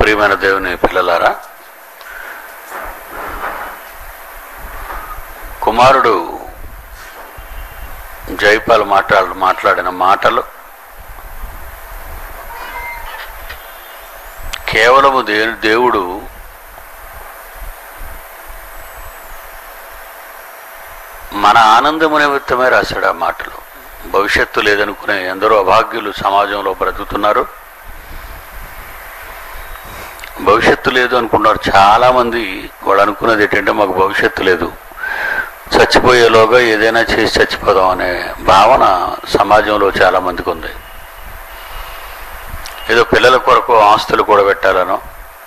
ప్రియమైన దేవుని పిల్లలారా కుమారుడు జైపాల్ మాట్లాడు మాట్లాడిన మాటలు కేవలము దే దేవుడు మన ఆనందము నిమిత్తమే రాశాడు ఆ మాటలు భవిష్యత్తు లేదనుకునే ఎందరో అభాగ్యులు సమాజంలో బ్రతుకుతున్నారు భవిష్యత్తు లేదు అనుకున్నారు చాలామంది వాళ్ళు అనుకున్నది ఏంటంటే మాకు భవిష్యత్తు లేదు చచ్చిపోయేలోగా ఏదైనా చేసి చచ్చిపోదాం అనే భావన సమాజంలో చాలామందికి ఉంది ఏదో పిల్లల కొరకు ఆస్తులు కూడా పెట్టాలనో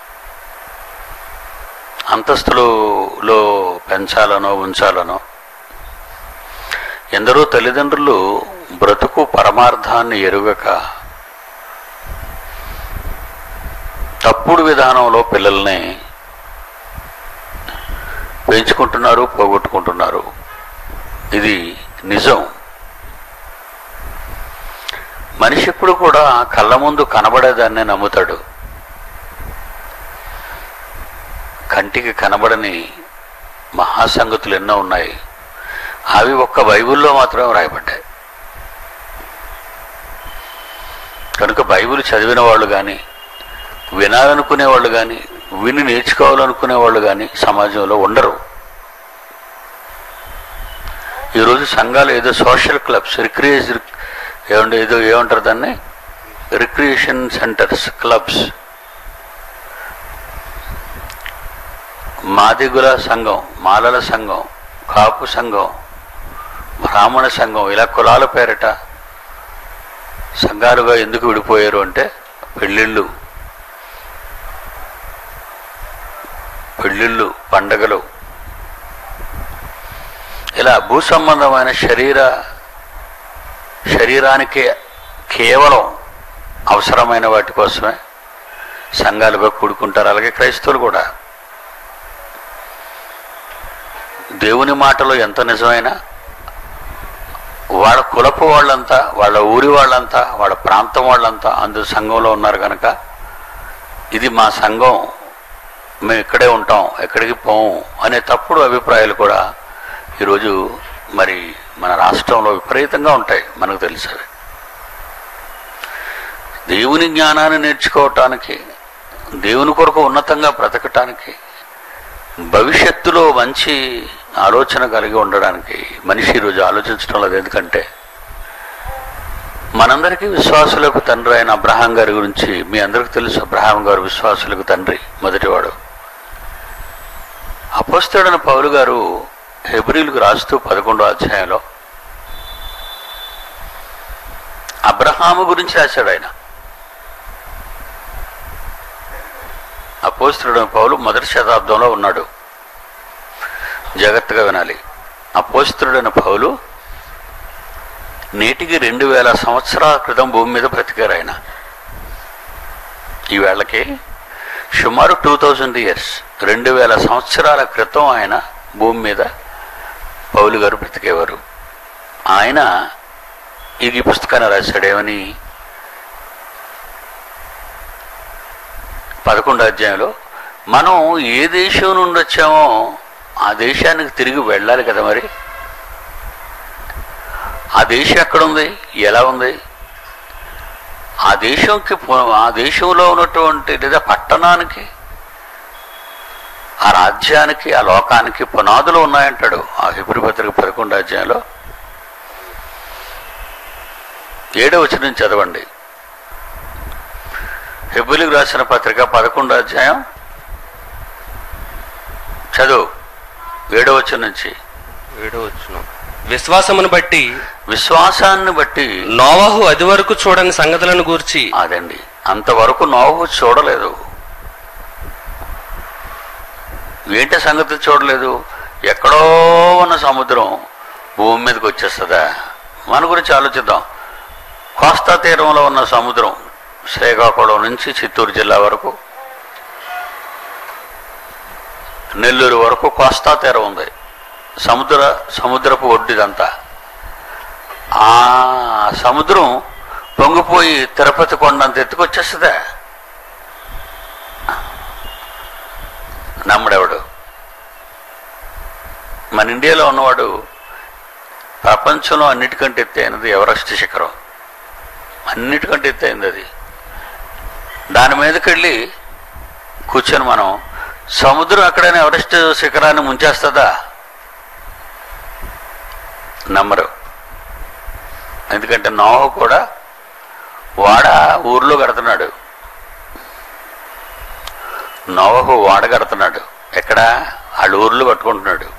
అంతస్తులలో పెంచాలనో ఉంచాలనో ఎందరో తల్లిదండ్రులు బ్రతుకు పరమార్థాన్ని ఎరుగక తప్పుడు విధానంలో పిల్లల్ని పెంచుకుంటున్నారు పోగొట్టుకుంటున్నారు ఇది నిజం మనిషి ఎప్పుడు కూడా కళ్ళ ముందు కనబడేదాన్నే నమ్ముతాడు కంటికి కనబడని మహాసంగతులు ఎన్నో ఉన్నాయి అవి ఒక్క బైబిల్లో మాత్రమే రాయబడ్డాయి కనుక బైబిల్ చదివిన వాళ్ళు కానీ వినాలనుకునే వాళ్ళు కానీ విని నేర్చుకోవాలనుకునే వాళ్ళు కానీ సమాజంలో ఉండరు ఈరోజు సంఘాలు ఏదో సోషల్ క్లబ్స్ రిక్రియేజ్ ఏమంటే ఏదో ఏమంటారు దాన్ని రిక్రియేషన్ సెంటర్స్ క్లబ్స్ మాదిగుల సంఘం మాలల సంఘం కాపు సంఘం బ్రాహ్మణ సంఘం ఇలా కులాల పేరిట సంఘాలుగా ఎందుకు విడిపోయారు అంటే పెళ్ళిళ్ళు పెళ్ళిళ్ళు పండగలు ఇలా భూ సంబంధమైన శరీర శరీరానికి కేవలం అవసరమైన వాటి కోసమే సంఘాలుగా కూడుకుంటారు అలాగే క్రైస్తవులు కూడా దేవుని మాటలో ఎంత నిజమైనా వాళ్ళ కులపు వాళ్ళంతా వాళ్ళ ఊరి వాళ్ళంతా వాళ్ళ ప్రాంతం వాళ్ళంతా అందు సంఘంలో ఉన్నారు కనుక ఇది మా సంఘం మేము ఇక్కడే ఉంటాం ఎక్కడికి పోము అనే తప్పుడు అభిప్రాయాలు కూడా ఈరోజు మరి మన రాష్ట్రంలో విపరీతంగా ఉంటాయి మనకు తెలుసు అవి దేవుని జ్ఞానాన్ని నేర్చుకోవటానికి దేవుని కొరకు ఉన్నతంగా బ్రతకటానికి భవిష్యత్తులో మంచి ఆలోచన కలిగి ఉండడానికి మనిషి ఈరోజు ఆలోచించడం లేదు ఎందుకంటే మనందరికీ విశ్వాసులకు తండ్రి అయిన అబ్రహాం గారి గురించి మీ అందరికీ తెలుసు అబ్రహాం గారు విశ్వాసులకు తండ్రి మొదటివాడు అపోస్తయుడైన పౌలు గారు హెబ్రిల్కు రాస్తూ పదకొండో అధ్యాయంలో అబ్రహాము గురించి రాశాడు ఆయన అపోస్తుడైన పౌలు మొదటి శతాబ్దంలో ఉన్నాడు జాగ్రత్తగా వినాలి అపోస్తుడైన పౌలు నేటికి రెండు వేల సంవత్సరాల క్రితం భూమి మీద బ్రతికారు ఆయన ఈవేళకి సుమారు టూ థౌజండ్ ఇయర్స్ రెండు వేల సంవత్సరాల క్రితం ఆయన భూమి మీద పౌలు గారు బ్రతికేవారు ఆయన ఈ పుస్తకాన్ని రాశాడు ఏమని పదకొండో అధ్యాయంలో మనం ఏ దేశం నుండి వచ్చామో ఆ దేశానికి తిరిగి వెళ్ళాలి కదా మరి ఆ దేశం ఎక్కడుంది ఎలా ఉంది ఆ దేశంకి పు- ఆ దేశంలో ఉన్నటువంటి లేదా పట్టణానికి ఆ రాజ్యానికి ఆ లోకానికి పునాదులు ఉన్నాయంటాడు ఆ హిబ్రి పత్రిక పదకొండు అధ్యాయంలో ఏడవ వచనం చదవండి హెబ్రిలకు రాసిన పత్రిక పదకొండు అధ్యాయం చదువు ఏడవ వచనం నుంచి ఏడో వచ్చును విశ్వాసమును బట్టి విశ్వాసాన్ని బట్టి నోవహు అది వరకు చూడని సంగతులను గూర్చి అదండి అంతవరకు నోవు చూడలేదు ఏంటి సంగతి చూడలేదు ఎక్కడో ఉన్న సముద్రం భూమి మీదకి వచ్చేస్తుందా మన గురించి ఆలోచిద్దాం కోస్తా తీరంలో ఉన్న సముద్రం శ్రీకాకుళం నుంచి చిత్తూరు జిల్లా వరకు నెల్లూరు వరకు కోస్తా తీరం ఉంది సముద్ర సముద్రపు ఒడ్డిదంతా ఆ సముద్రం పొంగిపోయి తిరుపతి కొండంత ఎత్తుకొచ్చేస్తుందా నమ్మడెవడు మన ఇండియాలో ఉన్నవాడు ప్రపంచంలో అన్నిటికంటే ఎత్తైనది ఎవరెస్ట్ శిఖరం అన్నిటికంటే ఎత్తైంది అది దాని మీదకి వెళ్ళి కూర్చొని మనం సముద్రం ఎక్కడైనా ఎవరెస్ట్ శిఖరాన్ని ముంచేస్తుందా నమ్మరు ఎందుకంటే నోహ కూడా వాడ ఊర్లో కడుతున్నాడు నోవహు వాడ కడుతున్నాడు ఎక్కడ వాళ్ళ ఊర్లో కట్టుకుంటున్నాడు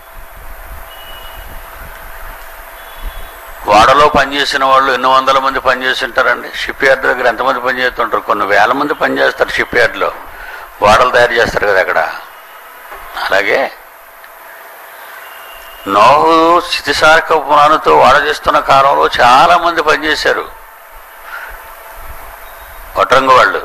వాడలో పనిచేసిన వాళ్ళు ఎన్ని వందల మంది పనిచేసి ఉంటారండి షిప్ యార్డ్ దగ్గర ఎంతమంది పనిచేస్తుంటారు కొన్ని వేల మంది పనిచేస్తారు షిప్ యార్డ్లో వాడలు తయారు చేస్తారు కదా అక్కడ అలాగే నోహు స్థితిసారక పురాణతో వాడ చేస్తున్న కాలంలో చాలా మంది పనిచేశారు వడ్రంగ వాళ్ళు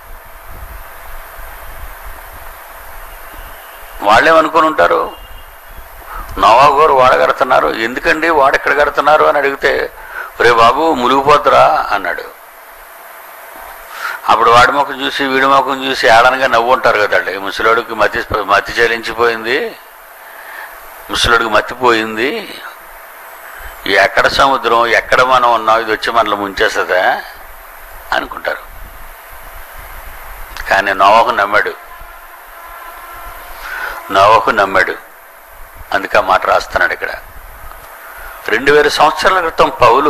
వాళ్ళేమనుకుని ఉంటారు నోవా గారు వాడ కడుతున్నారు ఎందుకండి వాడ ఎక్కడ కడుతున్నారు అని అడిగితే రే బాబు మునిగిపోతురా అన్నాడు అప్పుడు వాడి ముఖం చూసి వీడి ముఖం చూసి ఏడనగా నవ్వు ఉంటారు కదండి ఈ ముసలోడికి మతి మతి చెలించిపోయింది ముసలోడికి మతిపోయింది ఎక్కడ సముద్రం ఎక్కడ మనం ఉన్నాం ఇది వచ్చి మనల్ని ముంచేస్తుందా అనుకుంటారు కానీ నోవకు నమ్మాడు నోవకు నమ్మాడు అందుకే ఆ మాట రాస్తున్నాడు ఇక్కడ రెండు వేల సంవత్సరాల క్రితం పౌలు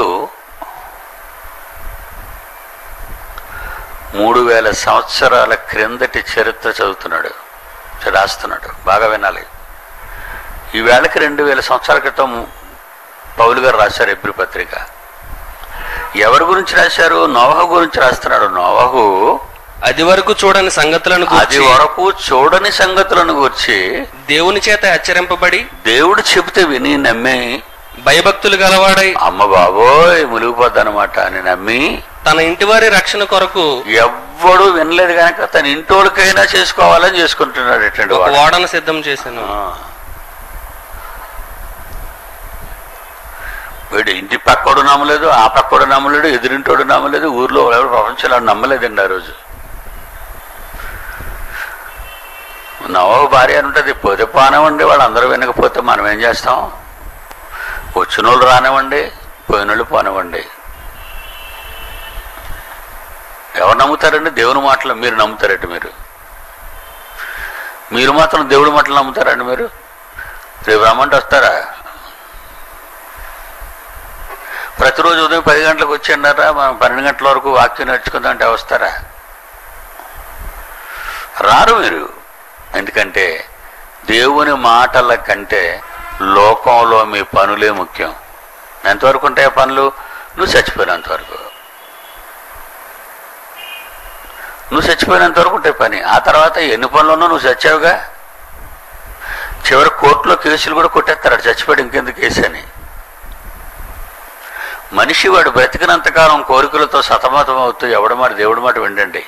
మూడు వేల సంవత్సరాల క్రిందటి చరిత్ర చదువుతున్నాడు రాస్తున్నాడు బాగా వినాలి ఈ వేళకి రెండు వేల సంవత్సరాల క్రితం పౌలు గారు రాశారు ఎబ్రి పత్రిక ఎవరి గురించి రాశారు నోవహు గురించి రాస్తున్నాడు నోవహు అది వరకు చూడని సంగతులను అది గూర్చి వరకు చూడని సంగతులను గురించి దేవుని చేత హెచ్చరింపబడి దేవుడు చెబితే విని నమ్మి భయభక్తులు గలవాడై అమ్మ బాబోయ్ మునిగిపోద్దనమాట అని నమ్మి తన ఇంటివారి రక్షణ కొరకు ఎవ్వడు వినలేదు కనుక తన ఇంటోడికైనా చేసుకోవాలని చేసుకుంటున్నాడు ఎట్టండి ఒక వాడు ఓడను సిద్ధం చేశాను ఆ. వీడు ఇంటి పక్కోడు నమ్మలేదు ఆ పక్కోడు నమ్మలేడు ఎదురింటోడు నమ్మలేదు ఊర్లో ఎవరు ప్రపంచంలో నమ్మలేదండి ఆ రోజు నవ భార్య అని ఉంటుంది పోతే పోనివ్వండి వాళ్ళు అందరూ వినకపోతే మనం ఏం చేస్తాం వచ్చిన వాళ్ళు రానివ్వండి పోయిన వాళ్ళు పోనివ్వండి ఎవరు నమ్ముతారండి దేవుని మాటలు మీరు నమ్ముతారండి మీరు మీరు మాత్రం దేవుడి మాటలు నమ్ముతారండి మీరు రేపు రమ్మంటే వస్తారా ప్రతిరోజు ఉదయం పది గంటలకు వచ్చిండారా మనం పన్నెండు గంటల వరకు వాక్యం నేర్చుకుందామంటే వస్తారా రారు మీరు ఎందుకంటే దేవుని మాటల కంటే లోకంలో మీ పనులే ముఖ్యం ఎంతవరకు ఉంటాయి ఆ పనులు నువ్వు చచ్చిపోయినంత వరకు నువ్వు చచ్చిపోయినంత వరకు ఉంటాయి పని ఆ తర్వాత ఎన్ని పనులున్నా నువ్వు చచ్చావుగా చివరి కోర్టులో కేసులు కూడా కొట్టేస్తారు చచ్చిపోయాడు ఇంకెందుకు కేసు అని మనిషి వాడు బ్రతికినంతకాలం కోరికలతో సతమతం అవుతూ ఎవడ మాట దేవుడి మాట వినండి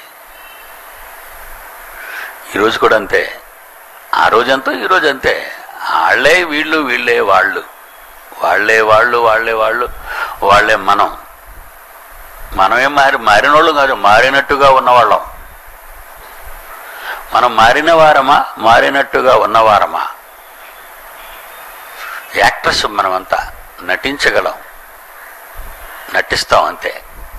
ఈరోజు కూడా అంతే ఆ రోజంతా ఈరోజు అంతే వాళ్ళే వీళ్ళు వీళ్ళే వాళ్ళు వాళ్ళే వాళ్ళు వాళ్ళే వాళ్ళు వాళ్ళే మనం మనమేం మారి మారినోళ్ళు కాదు మారినట్టుగా ఉన్నవాళ్ళం మనం మారిన వారమా మారినట్టుగా ఉన్నవారమా యాక్ట్రెస్ మనమంతా నటించగలం నటిస్తాం అంతే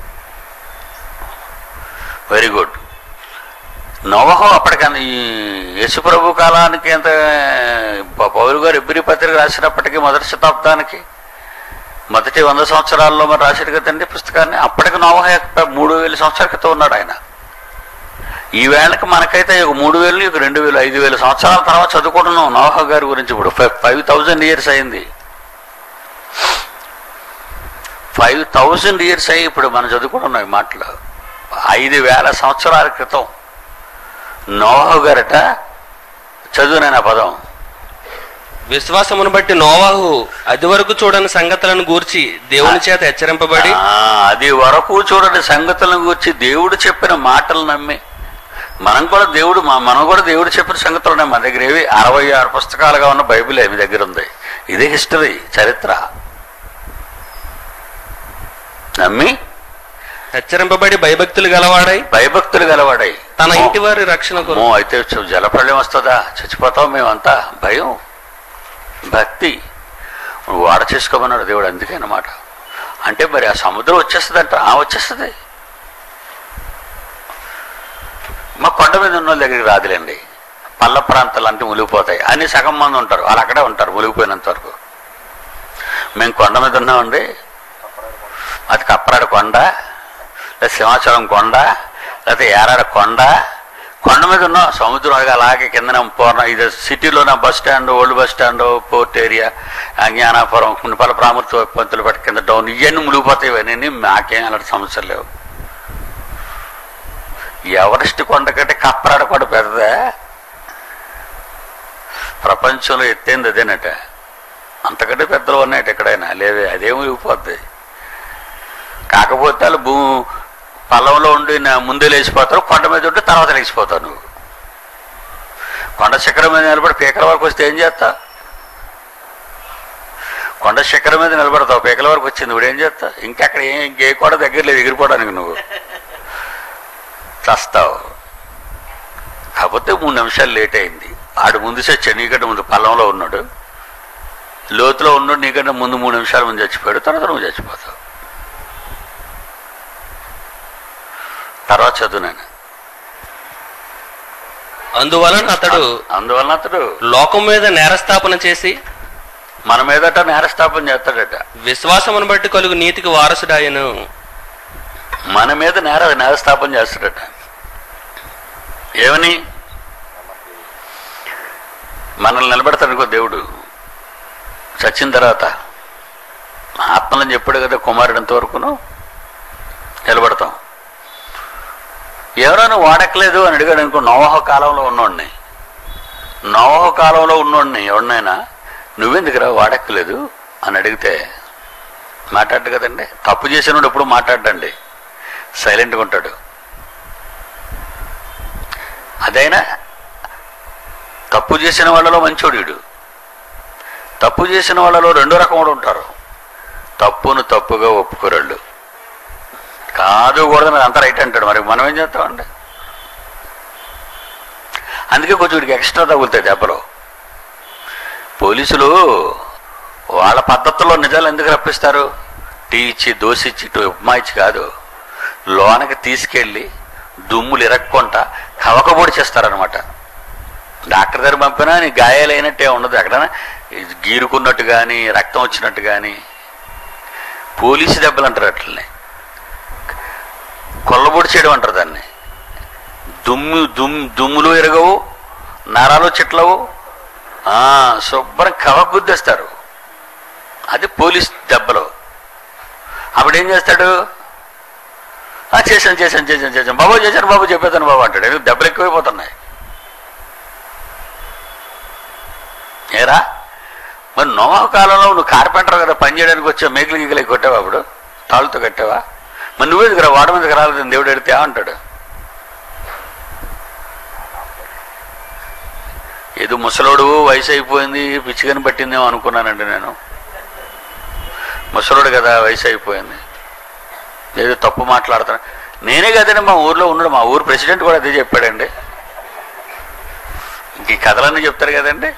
వెరీ గుడ్ నోవహో అప్పటికన్నా ఈ యేసుప్రభు కాలానికి ఎంత ప- పౌలు గారు ఎబ్రి పత్రిక రాసినప్పటికీ మొదటి శతాబ్దానికి మొదటి వంద సంవత్సరాల్లో మరి రాశారు కదండి పుస్తకాన్ని అప్పటికి నోవహ యొక్క మూడు వేల సంవత్సరాల క్రితం ఉన్నాడు ఆయన ఈ వేళకి మనకైతే ఒక మూడు వేలు ఒక రెండు వేలు ఐదు వేల సంవత్సరాల తర్వాత చదువుకుంటున్నాం నోవహ గారి గురించి ఇప్పుడు ఫైవ్ థౌజండ్ ఇయర్స్ అయింది ఫైవ్ థౌజండ్ ఇయర్స్ అయ్యి ఇప్పుడు మనం చదువుకుంటున్నాం ఈ మాటలు ఐదు వేల సంవత్సరాల క్రితం నోహ గారట చదువునైన పదం విశ్వాసమును బట్టి నోవాహు అది వరకు చూడని సంగతులను గూర్చి దేవుని చేత హెచ్చరింపబడి ఆ, అది వరకు చూడండి సంగతులను గురించి దేవుడు చెప్పిన మాటలు నమ్మి మనం కూడా దేవుడు మా- మనం కూడా దేవుడు చెప్పిన సంగతులు ఉన్నాయి మన దగ్గర ఏవి అరవై ఆరు పుస్తకాలుగా ఉన్న బైబిలే మీ దగ్గర ఉంది ఇదే హిస్టరీ చరిత్ర నమ్మి హెచ్చరింపబడి భయభక్తులు గలవాడై భయభక్తులు గలవాడై తన ఇంటి వారి రక్షణ కొరకు అమ్మో అయితే చు- జలప్రళయం వస్తుందా చచ్చిపోతాం మేమంతా భయం భక్తి నువ్వు వాడ చేసుకోమన్నాడు దేవుడు అందుకే అన్నమాట అంటే మరి ఆ సముద్రం వచ్చేస్తుందంట ఆ వచ్చేస్తుంది మా కొండ మీద ఉన్న వాళ్ళ దగ్గరికి రాదులేండి పల్ల ప్రాంతాలు అంటే మునిగిపోతాయి అన్ని సగం మంది ఉంటారు వాళ్ళు అక్కడే ఉంటారు మునిగిపోయినంత వరకు మేము కొండ మీద ఉన్నామండి అది కప్పరాడు కొండ లేదా సింహాచలం కొండ లేకపోతే ఏరాడ కొండ కొండ మీద ఉన్నాం సముద్రం అలాగే అలాగే కిందన పూర్ణ ఇది సిటీలో నా bus stand old bus stand port area Gnanapuram కుండపాల ప్రామృత పంతులు పట్టి కింద డౌన్ ఇవన్నీ మునిగిపోతాయి ఇవన్నీ మాకేం అలాంటి సమస్యలు లేవు ఎవరెస్ట్ కొండ కంటే కప్పరాడ కొండ పెద్దదా ప్రపంచంలో ఎత్తైంది అదేనట అంతకంటే పెద్దలు ఉన్నాయట ఎక్కడైనా లేవే అదే మునిగిపోద్ది కాకపోతే వాళ్ళు భూ పల్లంలో ఉండి నా- ముందే లేచిపోతారు కొండ మీద ఉంటే తర్వాత లేచిపోతావు నువ్వు కొండ శిఖరం మీద నిలబడి పీకల వరకు వస్తే ఏం చేస్తా కొండ శిఖరం మీద నిలబడతావు పీకల వరకు వచ్చింది ఇప్పుడు ఏం చేస్తా ఇంకెక్కడ ఏం ఇంకే కూడా దగ్గర లేదు ఎగిరిపోవడానికి నువ్వు చస్తావు కాకపోతే మూడు నిమిషాలు లేట్ అయింది ఆడు ముందు చచ్చాడు నీకంటే ముందు పల్లంలో ఉన్నాడు లోతులో ఉన్నాడు నీకంటే ముందు మూడు నిమిషాల ముందు చచ్చిపోయాడు తర్వాత నువ్వు చచ్చిపోతావు తర్వాత చదువు నేను అందువలన అతడు అందువలన అతడు లోకం మీద నేరస్థాపన చేసి మన మీదట నేరస్థాపన చేస్తాడట విశ్వాసమును బట్టి కలుగు నీతికి వారసుడాయను మన మీద నేర నేరస్థాపన చేస్తాడట ఏమని మనల్ని నిలబెడతాడుకో దేవుడు చచ్చిన తర్వాత ఆత్మలని చెప్పాడు కదా కుమారుడు వరకును నిలబడతాం ఎవరైనా వాడక్కలేదు అని అడిగాడు అనుకో నోవహ కాలంలో ఉన్నోడిని నోవహ కాలంలో ఉన్నోడిని ఎవరినైనా నువ్వెందుకురా వాడక్కలేదు అని అడిగితే మాట్లాడు కదండి తప్పు చేసినోడు ఎప్పుడు మాట్లాడండి సైలెంట్గా ఉంటాడు అదైనా తప్పు చేసిన వాళ్ళలో మంచోడు వీడు తప్పు చేసిన వాళ్ళలో రెండో రకం కూడా ఉంటారు తప్పును తప్పుగా ఒప్పుకోరాళ్ళు కాదు కూడదని అంత రైట్ అంటాడు మరి మనం ఏం చేస్తామండి అందుకే కొంచెం వీడికి ఎక్స్ట్రా తగులుతాయి దెబ్బలు పోలీసులు వాళ్ళ పద్ధతుల్లో నిజాలు ఎందుకు రప్పిస్తారు టీ ఇచ్చి దోశ ఇచ్చి ఇటు ఉప్మా ఇచ్చి కాదు లోనకి తీసుకెళ్ళి దుమ్ములు ఇరక్కుంటా కవకబొడి చేస్తారనమాట డాక్టర్ దగ్గర పంపినా నీ గాయాలైనట్టే ఉండదు ఎక్కడైనా ఇది గీరుకున్నట్టు కానీ రక్తం వచ్చినట్టు కానీ పోలీసు దెబ్బలు అంటారు అట్లనే కొల్లబొడి చేయడం అంటారు దాన్ని దుమ్ము దుమ్ దుమ్ములు ఎరగవు నరాలు చిట్లవు ఆ, శుభ్రం కవగుద్దేస్తారు అది పోలీస్ దెబ్బలు అప్పుడు ఏం చేస్తాడు "ఆ, చేశాను చేశాను చేశాను చేశాను బాబు చేశాను బాబు చెప్పేతాను బాబు అంటాడు ఎందుకు దెబ్బలు ఎక్కువైపోతున్నాయి ఏరా మరి నోవా కాలంలో నువ్వు కార్పెంటర్ కదా పని చేయడానికి వచ్చావు మేకలు గీకలే కొట్టావా అప్పుడు తాళ్ళతో కట్టావా మరి నువ్వే దగ్గర వాడ మీదకి రాలేదని దేవుడు ఎడితే అంటాడు ఏదో ముసలోడు వయసు అయిపోయింది పిచ్చికని పట్టిందేమో అనుకున్నానండి నేను ముసలోడు కదా వయసు అయిపోయింది ఏదో తప్పు మాట్లాడుతాను నేనే కదండి మా ఊర్లో ఉన్నాడు మా ఊరు ప్రెసిడెంట్ కూడా అదే చెప్పాడండి ఇంక ఈ కథలన్నీ చెప్తారు కదండి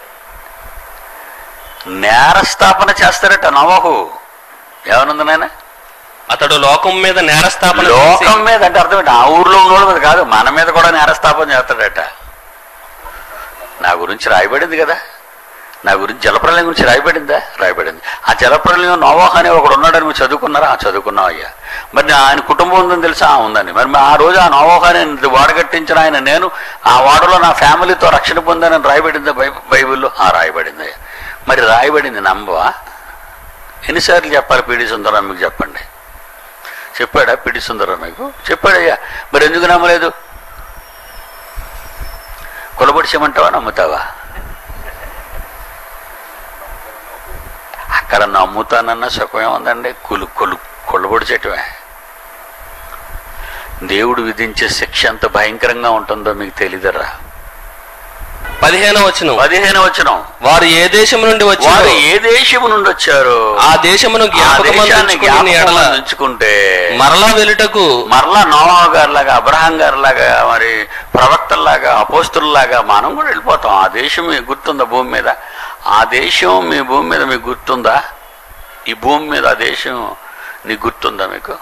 నేరస్థాపన చేస్తారట నవహు ఏమనుంది నాయన అతడు లోకం మీద నేరస్థాపన చేసి లోకం మీద అంటే అర్థం ఏంటి? ఆ ఊర్లో ఉన్నోళ్ళ మీద కాదు మన మీద కూడా నేరస్థాపన చేస్తాడట నా గురించి రాయబడింది కదా నా గురించి జలప్రలయం గురించి రాయబడిందా రాయబడింది ఆ జలప్రలయం నోవాహ అనే ఒకడు ఉన్నాడని మీరు చదువుకున్నారా ఆ చదువుకున్నాం అయ్యా మరి నా- ఆయన కుటుంబం ఉందని తెలుసా ఆ ఉందండి మరి ఆ రోజు ఆ నోవాహ అనే వాడగట్టించిన ఆయన నేను ఆ వాడలో నా ఫ్యామిలీతో రక్షణ పొందానని రాయబడిందా బై బైబిల్లో ఆ రాయబడింది అయ్యా మరి రాయబడింది నమ్మవా ఎన్నిసార్లు చెప్పాలి పీడి సుందరం మీకు చెప్పండి చెప్పాడా పిడి సుందరం మీకు చెప్పాడయ్యా మరి ఎందుకు నమ్మలేదు కొలబడిచేయమంటావా నమ్ముతావా అక్కడ నమ్ముతానన్న సుఖమే ఉందండి కులు కొలు కొల్లబొడిచేయటమే దేవుడు విధించే శిక్ష ఎంత భయంకరంగా ఉంటుందో మీకు తెలియదరా పదిహేను వచ్చును పదిహేను వచ్చిన వారు ఏ దేశం నుండి వారు వచ్చారు ఏ దేశము నుండి వచ్చారు ఆ దేశమును ఆ దేశాన్ని జ్ఞాపకం ఎడల జ్ఞాపకం ఉంచుకుంటే మరలా వెలుటకు మరలా నోవా గారి లాగా అబ్రహాం గారి లాగా మరి ప్రవక్తల్లాగా అపోస్తుల్లాగా మనం కూడా వెళ్ళిపోతాం ఆ దేశం మీకు గుర్తుందా భూమి మీద ఆ దేశం మీ భూమి మీద మీకు గుర్తుందా ఈ భూమి మీద ఆ దేశం నీకు గుర్తుందా మీకు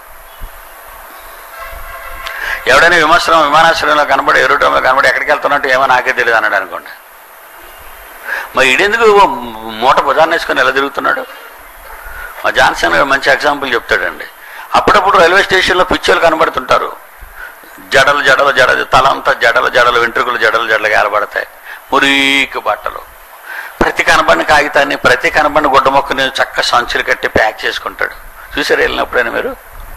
ఎవడైనా విమర్శనం విమానాశ్రయంలో కనబడి ఎరుటంలో కనబడి ఎక్కడికి వెళ్తున్నట్టు ఏమో నాకే తెలియదు అన్నాడు అనుకోండి మరి ఈడెందుకు మూట భుజాన్ని వేసుకొని ఎలా తిరుగుతున్నాడు మా జాన్సన్ గారు మంచి ఎగ్జాంపుల్ చెప్తాడండి అప్పుడప్పుడు రైల్వే స్టేషన్లో పిచ్చోలు కనబడుతుంటారు జడలు జడలు జడ తల అంతా జడలు జడలు వెంట్రుకలు జడలు జడలు ఏలబడతాయి మురికి బట్టలు ప్రతి కనబడిన కాగితాన్ని ప్రతి కనబడిన గుడ్డ మొక్కని చక్క సంచులు కట్టి ప్యాక్ చేసుకుంటాడు చూసారు వెళ్ళినప్పుడైనా మీరు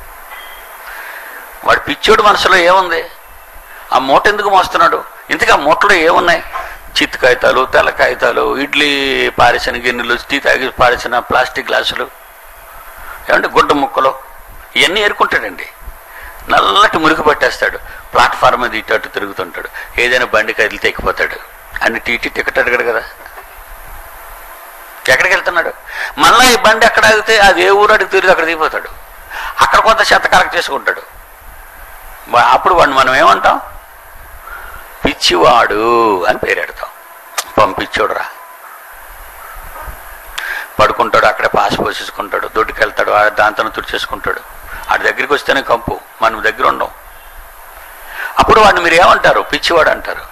వాడు పిచ్చోడు మనసులో ఏముంది ఆ మూట ఎందుకు మోస్తున్నాడు ఇంతకు ఆ మూటలో ఏమున్నాయి చిత్తు కాగితాలు తెల్ల కాగితాలు ఇడ్లీ పారేసిన గిన్నెలు టీ తాగి పారేసిన ప్లాస్టిక్ గ్లాసులు ఏమంటే గుడ్డ ముక్కలు ఇవన్నీ ఏరుకుంటాడండి నల్లటి మురికి పట్టేస్తాడు ప్లాట్ఫామ్ మీద ఇటు అటు తిరుగుతుంటాడు ఏదైనా బండి కదిలితే ఎక్కిపోతాడు అన్ని టీటీ టికెట్ అడగడు కదా ఎక్కడికి వెళ్తున్నాడు మళ్ళీ ఈ బండి ఎక్కడ ఆగితే అది ఏ ఊరు అడిగి తిరిగి అక్కడ దిగిపోతాడు అక్కడ కొంత చెత్త కలెక్ట్ చేసుకుంటాడు వా- అప్పుడు వాడిని మనం ఏమంటాం పిచ్చివాడు అని పేరెడతాం పంపించోడురా పడుకుంటాడు అక్కడే పాస్ పోసేసుకుంటాడు దొడ్డుకి వెళ్తాడు ఆ దాంతో తుడిచేసుకుంటాడు ఆడి దగ్గరికి వస్తేనే కంపు మనం దగ్గర ఉండం అప్పుడు వాడిని మీరు ఏమంటారు పిచ్చివాడు అంటారు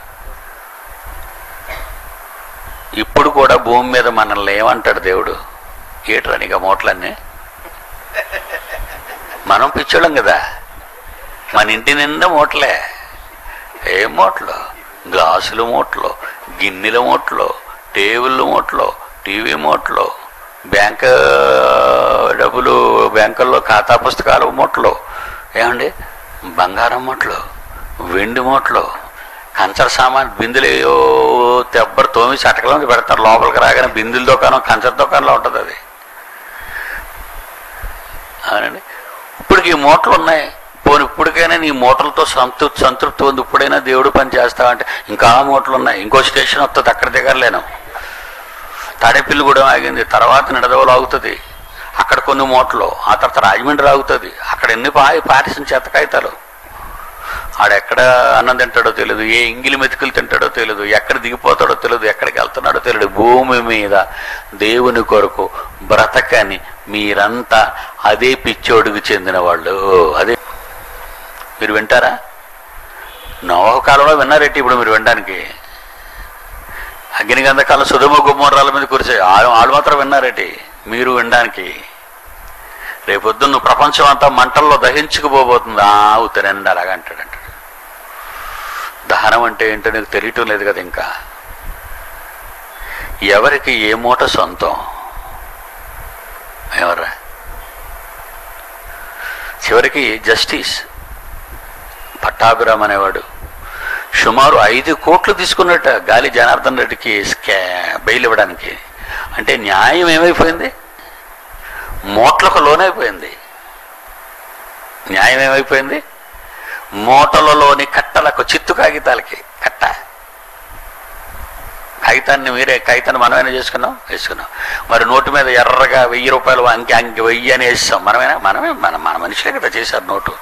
ఇప్పుడు కూడా భూమి మీద మనల్ని ఏమంటాడు దేవుడు ఏట్రానిగా మూటలన్నీ మనం పిచ్చోళ్ళం కదా మన ఇంటి నిండా మూటలే ఏ మూటలు గ్లాసులు మూటలు గిన్నెల మూటలు టేబుల్ మూటలు టీవీ మూటలు బ్యాంక్ డబ్బులు బ్యాంకుల్లో ఖాతా పుస్తకాలు మూటలు ఏమండి బంగారం మూటలు వెండి మూటలు కంచర సామాన్ బిందులు ఏయో తెబ్బరు తోమి చటకలో పెడతారు లోపలికి రాగానే బిందుల దుకాణం కంచర దుకాణంలో ఉంటుంది అది అవునండి ఇప్పటికి ఈ మూటలు ఉన్నాయి పోనీ ఇప్పటికైనా నీ మూటలతో సంతృప్తి సంతృప్తి ఉంది ఇప్పుడైనా దేవుడు పని చేస్తావంటే ఇంకా మూటలు ఉన్నాయి ఇంకో స్టేషన్ వస్తుంది అక్కడ దిగలేను తాడేపల్లి కూడా ఆగింది తర్వాత నిడదవలు ఆగుతుంది అక్కడ కొన్ని మూటలు ఆ తర్వాత రాజమండ్రి ఆగుతుంది అక్కడ ఎన్ని పా పారిసిన చెత్త కాగితాలు ఆడెక్కడ అన్నం తింటాడో తెలియదు ఏ ఇంగిలి మెతుకులు తింటాడో తెలియదు ఎక్కడ దిగిపోతాడో తెలియదు ఎక్కడికి వెళ్తున్నాడో తెలియదు భూమి మీద దేవుని కొరకు బ్రతకని మీరంతా అదే పిచ్చోడుకు చెందిన వాళ్ళు అదే మీరు వింటారా నోహ కాలంలో విన్నారేంటి ఇప్పుడు మీరు వినడానికి అగ్నిగంధకాలం సుధుమ గుమ్మరాల మీద కురిసే వాళ్ళు మాత్రం విన్నారేంటి మీరు వినడానికి రేపొద్దున్న ప్రపంచం అంతా మంటల్లో దహించుకుపోబోతుంది ఆ ఉత్తరండి అలాగంటాడు అంటాడు దహనం అంటే ఏంటో నీకు తెలియటం లేదు కదా ఇంకా ఎవరికి ఏ మూట సొంతం ఎవరా చివరికి జస్టిస్ పట్టాభిరామ్ అనేవాడు సుమారు ఐదు కోట్లు తీసుకున్నట్ట గాలి జనార్దన్ రెడ్డికి స్కా బెయిల్ ఇవ్వడానికి అంటే న్యాయం ఏమైపోయింది మూటలకు లోనైపోయింది న్యాయం ఏమైపోయింది మూటలలోని కట్టలకు చిత్తు కాగితాలకి కట్ట కాగితాన్ని మీరే కాగితాన్ని మనమైనా చేసుకున్నాం వేసుకున్నాం మరి నోటు మీద ఎర్రగా వెయ్యి రూపాయలు అంకి అంకి వెయ్యి అని వేస్తాం మనమేనా మనమే మన మన మనుషులే కదా చేశారు నోటు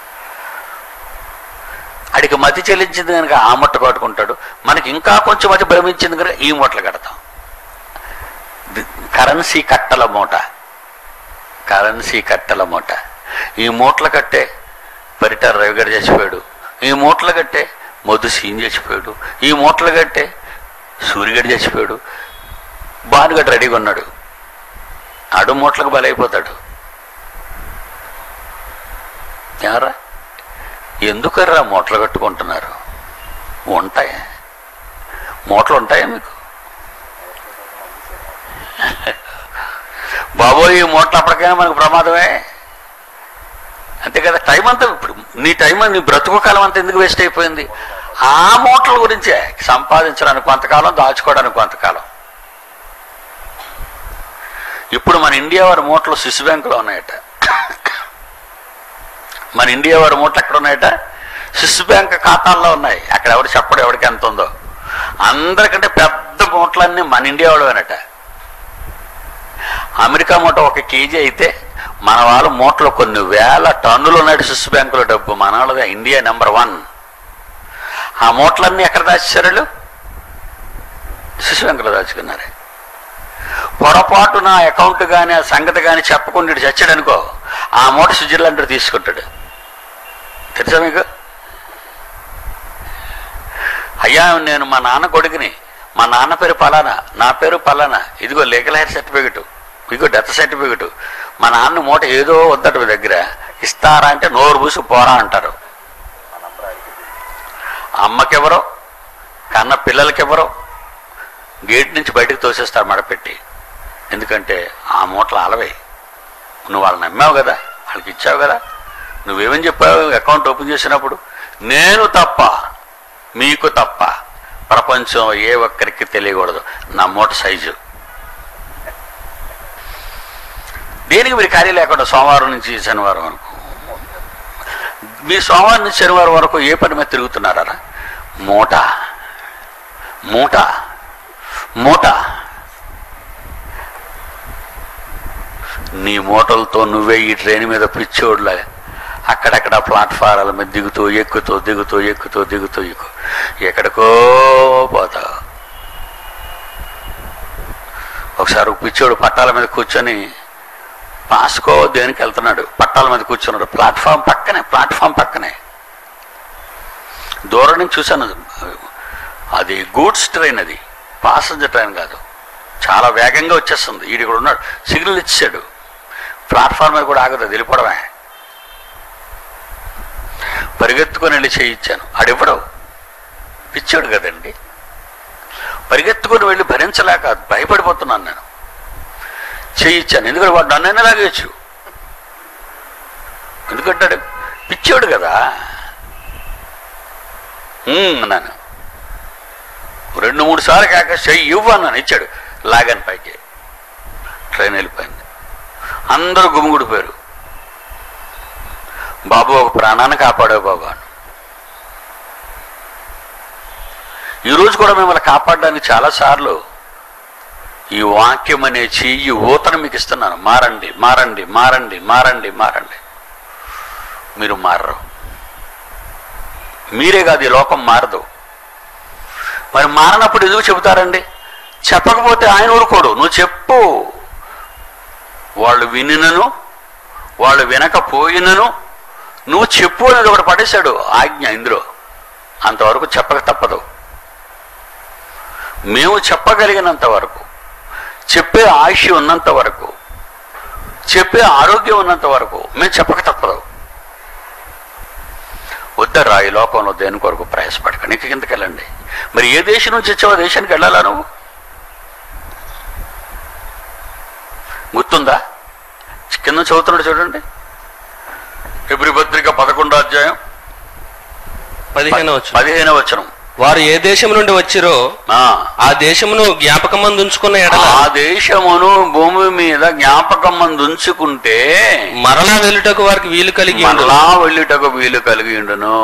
అడికి మతి చెల్లించింది కనుక ఆ ముట్ట కట్టుకుంటాడు మనకి ఇంకా కొంచెం మతి భ్రమించింది కనుక ఈ మూటలు కడతాం ది- కరెన్సీ కట్టల మూట కరెన్సీ కట్టల మూట ఈ మూటలు కట్టే పరిటారు రవిగడ చచ్చిపోయాడు ఈ మూటలు కట్టే మొద్దు సీన్ చచ్చిపోయాడు ఈ మూటలు కట్టే సూర్యగడ చచ్చిపోయాడు భానుగడ రెడీగా ఉన్నాడు అడు మూటలకు బలైపోతాడు ఎవరా ఎందుకర్రా మూటలు కట్టుకుంటున్నారు ఉంటాయి మూటలు ఉంటాయా మీకు బాబోయ్ ఈ మూటలు అప్పటికైనా మనకు ప్రమాదమే అంతే కదా టైం అంతా ఇప్పుడు నీ టైం నీ బ్రతుకు కాలం అంతా ఎందుకు వేస్ట్ అయిపోయింది ఆ మూటల గురించే సంపాదించడానికి కొంతకాలం దాచుకోవడానికి కొంతకాలం ఇప్పుడు మన ఇండియా వారి మూటలు స్విస్ బ్యాంకులో ఉన్నాయట మన ఇండియా వారి మూటలు ఎక్కడ ఉన్నాయట స్విస్ బ్యాంక్ ఖాతాల్లో ఉన్నాయి అక్కడ ఎవరు చెప్పడు ఎవరికి ఎంత ఉందో అందరికంటే పెద్ద మూటలన్నీ మన ఇండియా వాళ్ళవేనట అమెరికా మూట ఒక కేజీ అయితే మన వాళ్ళ మూటలో కొన్ని వేల టన్నులు ఉన్నాడు స్విస్ బ్యాంకులో డబ్బు మన వాళ్ళది ఇండియా నెంబర్ వన్ ఆ మూటలన్నీ ఎక్కడ దాచారు వాళ్ళు స్విస్ బ్యాంకులో దాచుకున్నారే పొరపాటు నా అకౌంట్ కానీ ఆ సంగతి కానీ చెప్పకుండా ఇటు చచ్చాడు అనుకో ఆ మూట స్విట్జర్లాండ్ తీసుకుంటాడు తెలుసా మీకు అయ్యా నేను మా నాన్న కొడుకుని మా నాన్న పేరు పలానా నా పేరు పలానా ఇదిగో లీగల్ హెయిర్ సర్టిఫికెట్ ఇదిగో డెత్ సర్టిఫికెట్ మా నాన్న మూట ఏదో వద్దట మీ దగ్గర ఇస్తారా అంటే నోరు పూసి పోరా అంటారు అమ్మకెవరో కన్న పిల్లలకెవరో గేట్ నుంచి బయటకు తోసేస్తారు మడపెట్టి ఎందుకంటే ఆ మూటలు అలవే నువ్వు వాళ్ళని నమ్మావు కదా వాళ్ళకి ఇచ్చావు కదా నువ్వేమని చెప్పావు అకౌంట్ ఓపెన్ చేసినప్పుడు నేను తప్ప మీకు తప్ప ప్రపంచం ఏ ఒక్కరికి తెలియకూడదు నా మూట సైజు దేనికి మీరు కార్యం లేకుండా సోమవారం నుంచి శనివారం వరకు మీ సోమవారం నుంచి శనివారం వరకు ఏ పని మీద తిరుగుతున్నారా మూట మూట మూట నీ మూటలతో నువ్వే ఈ ట్రైన్ మీద పిచ్చోడ్లాగా అక్కడక్కడ ప్లాట్ఫారాల మీద దిగుతూ ఎక్కుతూ దిగుతూ ఎక్కుతూ దిగుతూ ఎక్కు ఎక్కడికో పోతావు ఒకసారి ఒక పిచ్చోడు పట్టాల మీద కూర్చొని పాసుకో దేనికి వెళ్తున్నాడు పట్టాల మీద కూర్చున్నాడు ప్లాట్ఫామ్ పక్కనే ప్లాట్ఫామ్ పక్కనే దూరం నుంచి చూశాను అది గూడ్స్ ట్రైన్ అది పాసెంజర్ ట్రైన్ కాదు చాలా వేగంగా వచ్చేస్తుంది ఈడు ఇక్కడ ఉన్నాడు సిగ్నల్ ఇచ్చాడు ప్లాట్ఫామ్ మీద కూడా ఆగదు అది వెళ్ళిపోవడమే పరిగెత్తుకొని వెళ్ళి చేయించాను ఆడివ్వడు పిచ్చాడు కదండి పరిగెత్తుకొని వెళ్ళి భరించలేక భయపడిపోతున్నాను నేను చేయించాను ఎందుకంటే వాడు నన్నైనా లాగేయచ్చు ఎందుకంటాడు పిచ్చాడు కదా "ఉమ్" అన్నాను రెండు మూడు సార్లు కాక చెయ్యి ఇవ్వు అన్నాను ఇచ్చాడు లాగాను పైకి ట్రైన్ వెళ్ళిపోయింది అందరూ గుమిగుడిపోయారు బాబు ఒక ప్రాణాన్ని కాపాడావు బాబు అని ఈరోజు కూడా మిమ్మల్ని కాపాడడానికి చాలాసార్లు ఈ వాక్యం అనే చెయ్యి ఊతను మీకు ఇస్తున్నాను మారండి మారండి మారండి మారండి మారండి మీరు మారరు మీరే కాదు ఈ లోకం మారదు మరి మారనప్పుడు ఎందుకు చెబుతారండి చెప్పకపోతే ఆయన ఊరుకోడు నువ్వు చెప్పు వాళ్ళు వినినను వాళ్ళు వినకపోయినను నువ్వు చెప్పు అనేది ఒకటి పడేశాడు ఆజ్ఞ ఇందులో అంతవరకు చెప్పక తప్పదు మేము చెప్పగలిగినంత వరకు చెప్పే ఆయుష్ ఉన్నంత వరకు చెప్పే ఆరోగ్యం ఉన్నంత వరకు మేము చెప్పక తప్పదు వద్దరా ఈ లోకంలో దేని కొరకు ప్రయాసపడక నీకు కిందకి వెళ్ళండి మరి ఏ దేశం నుంచి వచ్చావో ఆ దేశానికి వెళ్ళాలా నువ్వు గుర్తుందా కింద చదువుతున్నాడు చూడండి ఫిబ్రి పత్రిక పదకొండో అధ్యాయం పదిహేను వచ్చు పదిహేనవ వచనం వారు ఏ దేశం నుండి వచ్చిరో ఆ, ఆ దేశమును జ్ఞాపకమందు ఉంచుకున్న ఎడల ఆ దేశమును భూమి మీద జ్ఞాపకం మంది ఉంచుకుంటే మరలా వెళ్ళుటకు వారికి వీలు కలిగి ఉండును. మరలా వెళ్ళుటకు వీలు కలిగి ఉండును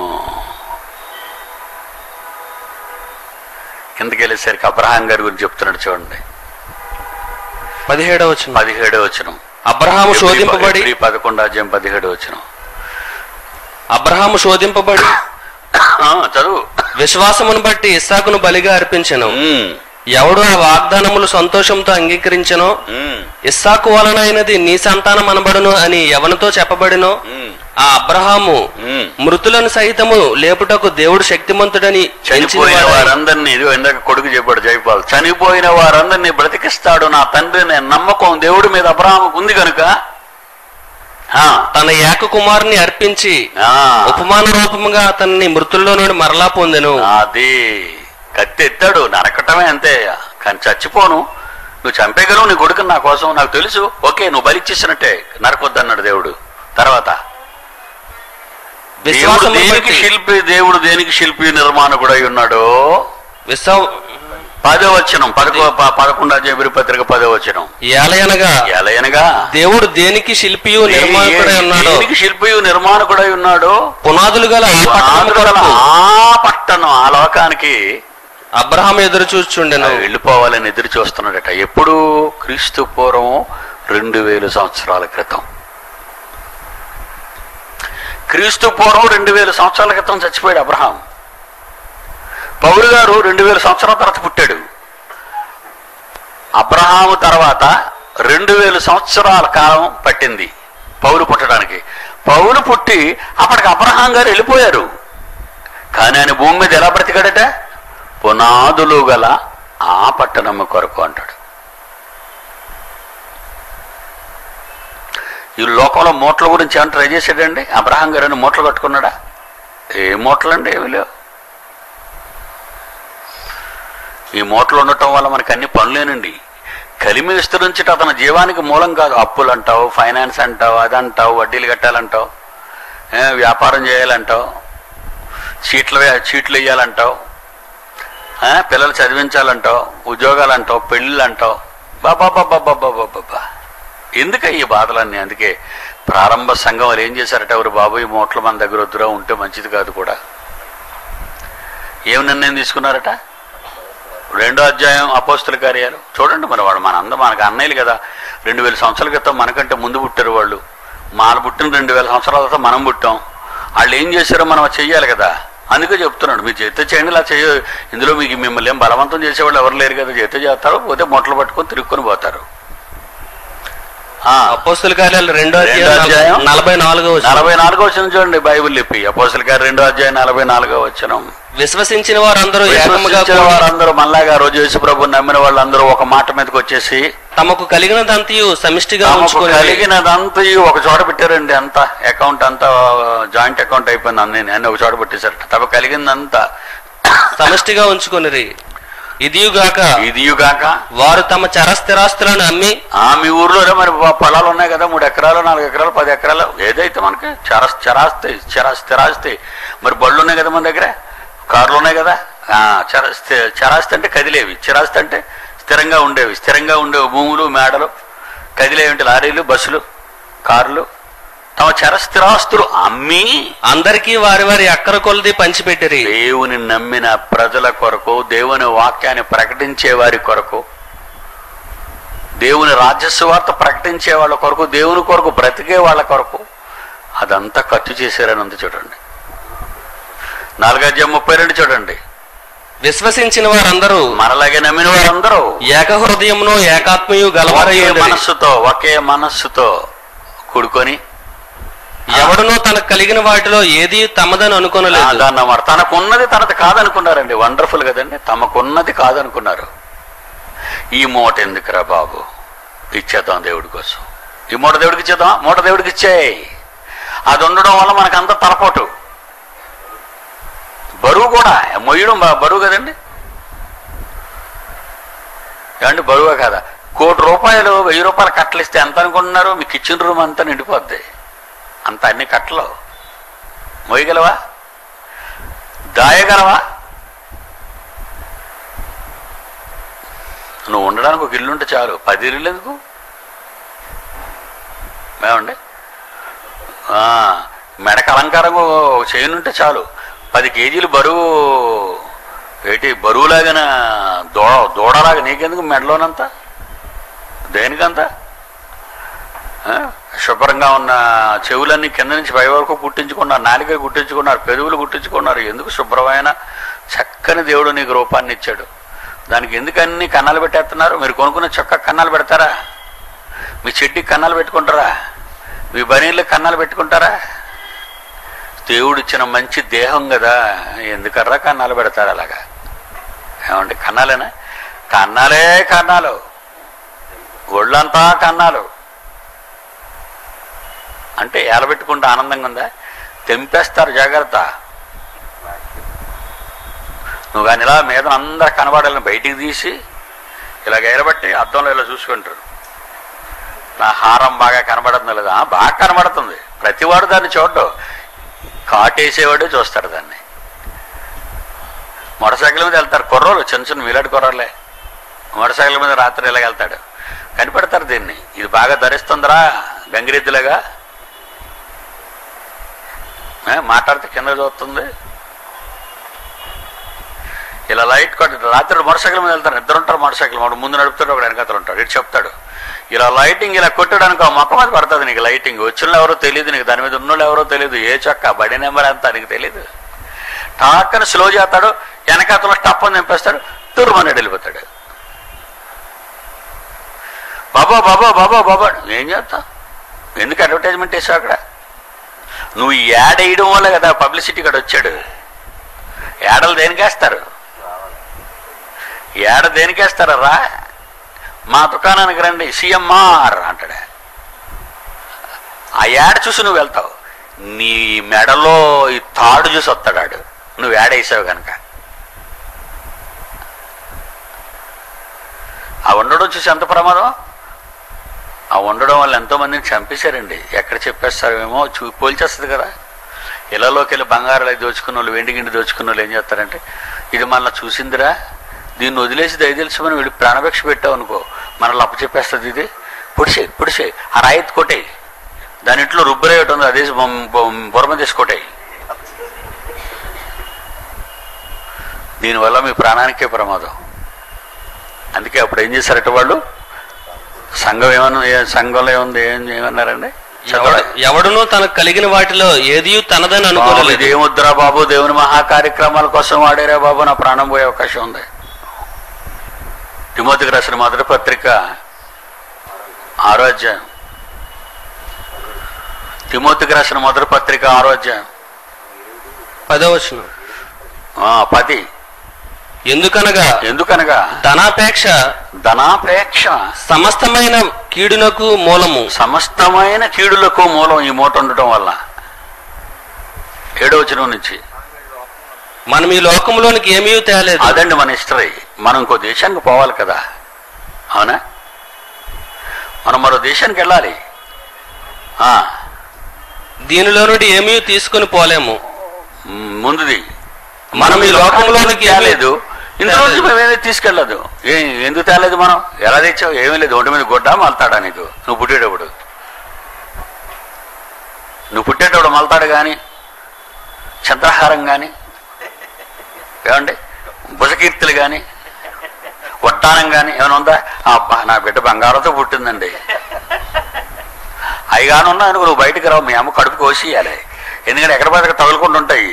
కిందకి వెళ్ళేసరికి అబ్రహాం గారి గురించి చెప్తున్నాడు చూడండి పదిహేడవ వచనం పదిహేడు వచనం అబ్రహాము శోధింపబడి ఎబ్రి పదకొండు అధ్యాయం పదిహేడు వచనం అబ్రహాము శోధింపబడి ఆ, చదువు విశ్వాసమును బట్టి ఇస్సాకును బలిగా అర్పించెను ఉమ్, ఎవడు ఆ వాగ్దానములు సంతోషంతో అంగీకరించెనో ఉమ్, ఇస్సాకు వలనైనది నీ సంతానం అనబడును అని ఎవరితో చెప్పబడినో ఉమ్, ఆ అబ్రహాము ఉమ్. మృతులను సహితము లేపుటకు దేవుడు శక్తిమంతుడని ఎంచిన చనిపోయిన వాడై వారందరినీ ఇదిగో ఇందాక కొడుకు చెప్పాడు జైపాల్ చనిపోయిన వారందరినీ బ్రతికిస్తాడు నా తండ్రి నేను నమ్మకం దేవుడి మీద అబ్రహాముకు ఉంది కనుక ఆ, తన ఏక కుమారుని అర్పించి ఆ, ఉపమాన రూపముగా అతన్ని మృతుల్లో నుండి మరలా పొందెను అది కత్తి ఎత్తాడు నరకటమే అంతే కానీ చచ్చిపోను నువ్వు చంపేయగలవు నీ కొడుకు నా కోసం నాకు తెలుసు ఓకే నువ్వు బలిచ్చేసినట్టే నరకొద్దన్నాడు దేవుడు తర్వాత దేవుడు విశ్వాసమును దేనికి బట్టి శిల్పి దేవుడు దేనికి శిల్పి నిర్మాణకుడై ఉన్నాడో విశ్వ పదో వచనం పదకొ ప- పదకొండో జబిరి పత్రిక పదో వచనం ఏలయనగా ఎలయనగా దేవుడు దేనికి శిల్పియు నిర్మాణకుడై ఉన్నాడో దేనికి శిల్పియు నిర్మాణకుడై ఉన్నాడో పునాదులు గల ఆ పట్టణము ఆంధ్రుల కొరకు ఆ పట్టణం ఆ లోకానికి అబ్రహాం ఎదురు చూచుండెను ఆ వెళ్ళిపోవాలని ఎదురు చూస్తున్నాడట ఎప్పుడు క్రీస్తు పూర్వం రెండు వేల సంవత్సరాల క్రితం క్రీస్తు పూర్వం రెండు వేల సంవత్సరాల క్రితం చచ్చిపోయాడు అబ్రహాం పౌరు గారు రెండు వేల సంవత్సరాల తర్వాత పుట్టాడు అబ్రహాము తర్వాత రెండు వేల సంవత్సరాల కాలం పట్టింది పౌలు పుట్టడానికి పౌలు పుట్టి అప్పటికి అబ్రహాం గారు వెళ్ళిపోయారు కానీ ఆయన భూమి మీద ఎలా బ్రతికాడట పునాదులు గల ఆ పట్టణము కొరకు అంటాడు ఈ లోకంలో మూటల గురించి ఏమైనా ట్రై చేశాడండి అబ్రహాం గారు అని మూటలు కట్టుకున్నాడా ఏ మూటలండి ఏమి లేవు ఈ మూటలు ఉండటం వల్ల మనకి అన్ని పనులేనండి కలిమి విస్తరించట అతని జీవానికి మూలం కాదు అప్పులు అంటావు ఫైనాన్స్ అంటావు అదంటావు వడ్డీలు కట్టాలంటావు ఏ, వ్యాపారం చేయాలంటావు చీట్లు వే- చీట్లు వేయాలంటావు ఆ, పిల్లలు చదివించాలంటావు ఉద్యోగాలు అంటావు పెళ్ళిళ్ళు అంటావు బాబా బాబా బాబా బాబా ఎందుక ఈ బాధలన్నీ అందుకే ప్రారంభ సంఘం వాళ్ళు ఏం చేశారట ఎవరు బాబు ఈ మూటలు మన దగ్గర వద్దురా ఉంటే మంచిది కాదు కూడా ఏం నిర్ణయం తీసుకున్నారట రెండో అధ్యాయం అపోస్తుల కార్యాలు చూడండి మరి వాడు మన అందం మనకు అన్నయ్యలు కదా రెండు వేల సంవత్సరాల క్రితం మనకంటే ముందు పుట్టారు వాళ్ళు మన పుట్టిన రెండు వేల సంవత్సరాల తర్వాత మనం పుట్టాం వాళ్ళు ఏం చేశారో మనం అది చెయ్యాలి కదా అందుకే చెప్తున్నాడు మీరు చేస్తే చేయండి ఇలా చేయ ఇందులో మీకు మిమ్మల్ని ఏం బలవంతం చేసేవాళ్ళు ఎవరు లేరు కదా చేస్తే చేస్తారు పోతే మొట్టలు పట్టుకొని తిరుక్కొని పోతారు ఆ, అపోస్తుల కార్యాలు రెండో రెండో అధ్యాయం అధ్యాయం. నలభై నాలుగో వచనం. నలభై నాలుగో వచ్చిన చూడండి బైబిల్ లిపి అపోసల గారు రెండో అధ్యాయం నలభై నాలుగో వచ్చిన విశ్వసించిన వారందరూ ఏకముగా విశ్వసించిన కూడి వారందరూ మళ్ళాగా రోజు యేసు ప్రభు నమ్మిన వాళ్ళందరూ ఒక మాట మీదకి వచ్చేసి తమకు కలిగినదంతయు సమిష్టిగా తమకు ఉంచుకొని కలిగినదంతా ఈ ఒక చోట పెట్టారండి అంతా అకౌంట్ అంతా జాయింట్ అకౌంట్ అయిపోయింది అన్ని అన్ని ఒక చోట పెట్టేశారట తమ కలిగిందంతా సమిష్టిగా ఉంచుకొనిరి ఇదియుగాక ఇదియుగాక వారు తమ చరస్థిరాస్తులను అమ్మి ఆ మీ ఊర్లోనే మరి ప- పొలాలు ఉన్నాయి కదా మూడు ఎకరాలు నాలుగు ఎకరాలు పది ఎకరాలు ఏదైతే మనకి చర చరాస్తి చర స్థిరాస్తి మరి బళ్ళు ఉన్నాయి కదా మన దగ్గర కార్లు ఉన్నాయి కదా ఆ, చర స్థి- చరాస్తి అంటే కదిలేవి చిరాస్తి అంటే స్థిరంగా ఉండేవి స్థిరంగా ఉండేవి భూములు మేడలు కదిలేవి లారీలు బస్సులు కార్లు తమ చర స్థిరాస్తులు అమ్మి అందరికీ వారి వారి అక్కర కొలది పంచిపెట్టిరి దేవుని నమ్మిన ప్రజల కొరకు దేవుని వాక్యాన్ని ప్రకటించే వారి కొరకు దేవుని రాజ్యస్వార్త ప్రకటించే వాళ్ళ కొరకు దేవుని కొరకు బ్రతికే వాళ్ళ కొరకు అదంతా ఖర్చు చేశారని ఉంది చూడండి నాలుగధ్యాయం ముప్పై రెండు చూడండి విశ్వసించిన వారందరూ మనలాగే నమ్మిన వారందరూ ఏక హృదయమును ఏకాత్మయు గలవారై ఒకే ఉండిరి. మనస్సుతో ఒకే మనస్సుతో కూడుకొని ఎవడునో తనకు కలిగిన వాటిలో ఏది తమదని అనుకొనలేదు అన్నమాట తనకున్నది తనది కాదనుకున్నారండి వండర్ఫుల్ కదండి తమకున్నది కాదనుకున్నారు ఈ మూట ఎందుకురా బాబు ఇచ్చేద్దాం దేవుడి కోసం ఈ మూట దేవుడికి ఇచ్చేద్దాం మూట దేవుడికి ఇచ్చేయి అది ఉండడం వల్ల మనకంత తలపోటు బరువు కూడా మొయ్యడం బా- బరువు కదండి ఏమండి బరువే కదా కోటి రూపాయలు వెయ్యి రూపాయలు కట్టలు ఇస్తే ఎంత అనుకుంటున్నారు మీ కిచెన్ రూమ్ అంతా నిండిపోద్ది అంత అన్ని కట్టలు మోయగలవా దాయగలవా నువ్వు ఉండడానికి ఒక ఇల్లు ఉంటే చాలు పది ఇల్లు ఎందుకు మేమండి ఆ, మెడకు అలంకారంగా ఒక చైన్ ఉంటే చాలు పది కేజీలు బరువు ఏంటి బరువులాగిన దూడ దూడలాగా నీకెందుకు మెడలోనంతా దేనికంతా ఆ? శుభ్రంగా ఉన్న చెవులన్నీ కింద నుంచి పై వరకు కుట్టించుకున్నారు నాలుక కుట్టించుకున్నారు పెదవులు కుట్టించుకున్నారు ఎందుకు శుభ్రమైన చక్కని దేవుడు నీకు రూపాన్ని ఇచ్చాడు దానికి ఎందుకు అన్ని కన్నాలు పెట్టేస్తున్నారు మీరు కొనుక్కున్న చొక్క కన్నాలు పెడతారా మీ చెడ్డికి కన్నాలు పెట్టుకుంటారా మీ బనీళ్ళకి కన్నాలు పెట్టుకుంటారా దేవుడు ఇచ్చిన మంచి దేహం కదా ఎందుకర్రా కన్నాలు పెడతారు అలాగా ఏమండి కన్నాలేనా కన్నాలే కన్నాలు ఒళ్ళంతా కన్నాలు అంటే ఏలబెట్టుకుంటే ఆనందంగా ఉందా తెంపేస్తారు జాగ్రత్త నువ్వు కానీ ఇలా మీద అందరు కనబడాలని బయటికి తీసి ఇలా ఎలబెట్టి అద్దంలో ఇలా చూసుకుంటారు నా హారం బాగా కనబడుతుంది లేదా "ఆ, బాగా కనబడుతుంది ప్రతివాడు దాన్ని చూడ్డు కాటేసేవాడే చూస్తాడు దాన్ని మోటార్ సైకిల్ మీద వెళ్తారు కుర్రోలు చిన్న చిన్న మీలాడి కుర్రోళ్ళే మోటార్ సైకిల్ మీద రాత్రి ఇలా వెళ్తాడు కనిపెడతారు దీన్ని ఇది బాగా ధరిస్తుందిరా గంగిరెద్దులాగా ఏ, మాట్లాడితే కింద చూస్తుంది ఇలా లైట్ కొట్టి రాత్రి మోటార్ సైకిల్ మీద వెళ్తారు ఇద్దరు ఉంటారు మోటార్ సైకిల్ వాడు ముందు నడుపుతాడు ఒకడు వెనకాతలు ఉంటాడు ఇటు చెప్తాడు ఇలా లైటింగ్ ఇలా కొట్టడానికి ఆ మొక్క మీద పడుతుంది నీకు లైటింగ్ వచ్చిన ఎవరో తెలియదు నీకు దాని మీద ఉన్నోళ్ళు ఎవరో తెలియదు ఏ చొక్క బడి నెంబర్ అంతా నీకు తెలియదు టాక్కని స్లో చేస్తాడు వెనకాతలో స్టప్ అని నింపేస్తాడు తురుమని వెళ్ళిపోతాడు బాబా బాబా బాబా బాబా ఏం చేస్తావు ఎందుకు అడ్వర్టైజ్మెంట్ వేసావు అక్కడ నువ్వు ఈ యాడ్ వేయడం వల్ల కదా పబ్లిసిటీ ఇక్కడ వచ్చాడు యాడలు దేనికేస్తారు యాడ దేనికేస్తారా రా మా దుకాణానికి రండి సిఎంఆర్ అంటాడు ఆ యాడ్ చూసి నువ్వు వెళ్తావు నీ మెడలో ఈ తాడు చూసి వస్తాడు ఆడు నువ్వు యాడ్ వేసావు కనుక ఆ ఉండడం చూసి ఎంత ప్రమాదం ఆ ఉండడం వల్ల ఎంతో మందిని చంపేశారండి ఎక్కడ చెప్పేస్తారేమో చూ పోల్చేస్తుంది కదా ఇళ్లలోకి వెళ్ళి బంగారాలు అవి దోచుకున్న వాళ్ళు వెండి గిండి దోచుకున్న వాళ్ళు ఏం చేస్తారంటే ఇది మళ్ళీ చూసిందిరా దీన్ని వదిలేసి దయ తెలుసుమని వీడు ప్రాణభిక్ష పెట్టావు అనుకో మనల్ని అప్పు చెప్పేస్తుంది ఇది పొడిసే పొడిసే ఆ రాయిత్ కొట్టేయి దాని ఇంట్లో రుబ్బరే ఒకటి ఉంది అదే బొరమ తీసి కొట్టేయి దీనివల్ల మీ ప్రాణానికే ప్రమాదం అందుకే అప్పుడు ఏం చేశారట వాళ్ళు సంఘం ఏమన్నా ఏ- సంఘంలో ఏముంది ఏం ఏమన్నారండి ఎవడు ఎవడునూ తనకు కలిగిన వాటిలో ఏది తనదని బాబు, అనుకోలేదు ఇదేమొద్దురా బాబు దేవుని మహా కార్యక్రమాల కోసం వాడేరా బాబు నా ప్రాణం పోయే అవకాశం ఉంది తిమోతికి రాసిన మొదటి పత్రిక ఆరోగ్యం తిమోతికి రాసిన మొదటి పత్రిక ఆరోగ్యం పదవచనం పది ఎందుకనగా ఎందుకనగా ధనాపేక్ష ధనాపేక్ష సమస్తమైన కీడునకు మూలము సమస్తమైన కీడులకు మూలం ఈ మూట ఉండటం వల్ల ఏడో వచనం నుంచి మనం ఈ లోకంలోనికి ఏమీ తేలేదు అదండి మన హిస్టరీ మనం ఇంకో దేశానికి పోవాలి కదా అవునా మనం మరో దేశానికి వెళ్ళాలి ఆ, దీనిలో నుండి ఏమీ తీసుకుని పోలేము మ్, ముందుది మనం ఈ లోకంలోనికి ఏమీ- తేలేదు ఇంత నుంచి మేమేమీ తీసుకెళ్ళదు ఏ ఎందుకు తేలేదు మనం ఎలా తెచ్చావు ఏమీ లేదు ఒంటి మీద గొడ్డ మల్తాడా నీకు నువ్వు పుట్టేటప్పుడు నువ్వు పుట్టేటప్పుడు మల్తాడు కానీ చంద్రహారం కానీ ఏమండి భుజకీర్తులు కానీ వడ్డానం కానీ ఏమైనా ఉందా అబ్బా నా బిడ్డ బంగారంతో పుట్టిందండి అవి కానీ ఉన్నా అనుకో నువ్వు బయటికి రావు మీ అమ్మ కడుపు కోసియాలి ఎందుకంటే ఎక్కడ పడితే తగులుకుంటూ ఉంటాయి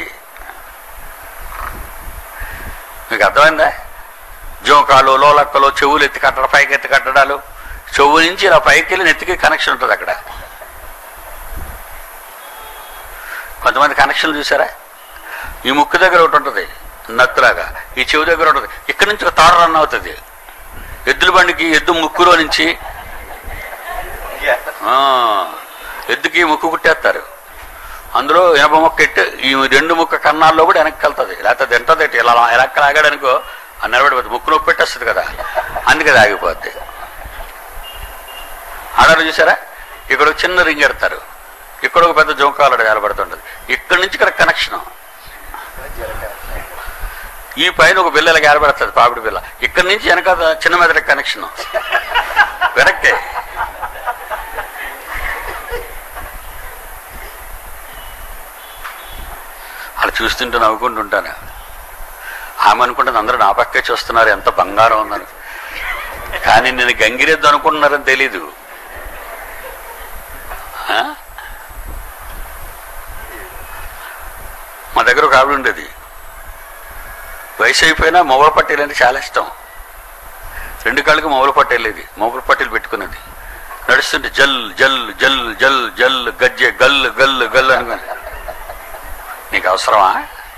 మీకు అర్థమైందా జోకాలు లోలక్కలు చెవులు ఎత్తి కట్టడం పైకి ఎత్తి కట్టడాలు చెవు నుంచి ఇలా పైకి వెళ్ళి నెత్తికి కనెక్షన్ ఉంటుంది అక్కడ కొంతమంది కనెక్షన్లు చూసారా ఈ ముక్కు దగ్గర ఒకటి ఉంటుంది నత్తులాగా ఈ చెవి దగ్గర ఉంటుంది ఇక్కడి నుంచి ఒక తాడు రన్ అవుతుంది ఎద్దుల బండికి ఎద్దు ముక్కులో నుంచి ఆ, ఎద్దుకి ముక్కు కుట్టేస్తారు అందులో ఇనప ముక్క ఎట్టు ఈ రెండు ముక్క కన్నాల్లో కూడా వెనక్కి వెళ్తుంది లేకపోతే తింటుంది ఎట్టు ఇలా వెనక్కి లాగాడనుకో ఆ నిలబడిపోతుంది ముక్కు నొప్పి పెట్టేస్తుంది కదా అందుకే అది ఆగిపోద్ది ఆడారు చూసారా ఇక్కడ ఒక చిన్న రింగ్ ఎడతారు ఇక్కడ ఒక పెద్ద జోకాలడ కనబడుతుంటది ఇక్కడి నుంచి ఇక్కడ కనెక్షన్ ఈ పైన ఒక బిల్లలకి ఏర్పడుతుంది పాపిడి బిల్ల ఇక్కడి నుంచి వెనక చిన్న మెదడు కనెక్షన్ వెనక్కే అలా చూస్తుంటే నవ్వుకుంటుంటాను ఆమె అనుకుంటుంది అందరూ నా పక్కే చూస్తున్నారు ఎంత బంగారం ఉందని కానీ నేను గంగిరెద్దు అనుకుంటున్నారని తెలీదు ఆ? మా దగ్గర ఒక ఆవిడ ఉండేది వయసు అయిపోయినా మొగల పట్టేలు అంటే చాలా ఇష్టం రెండు కాళ్ళకి మొగల పట్టేలేది మొగల పట్టేలు పెట్టుకున్నది నడుస్తుంటే జల్ జల్ జల్ జల్ జల్ గజ్జె గల్ గల్ గల్ అనుకుని నీకు అవసరమా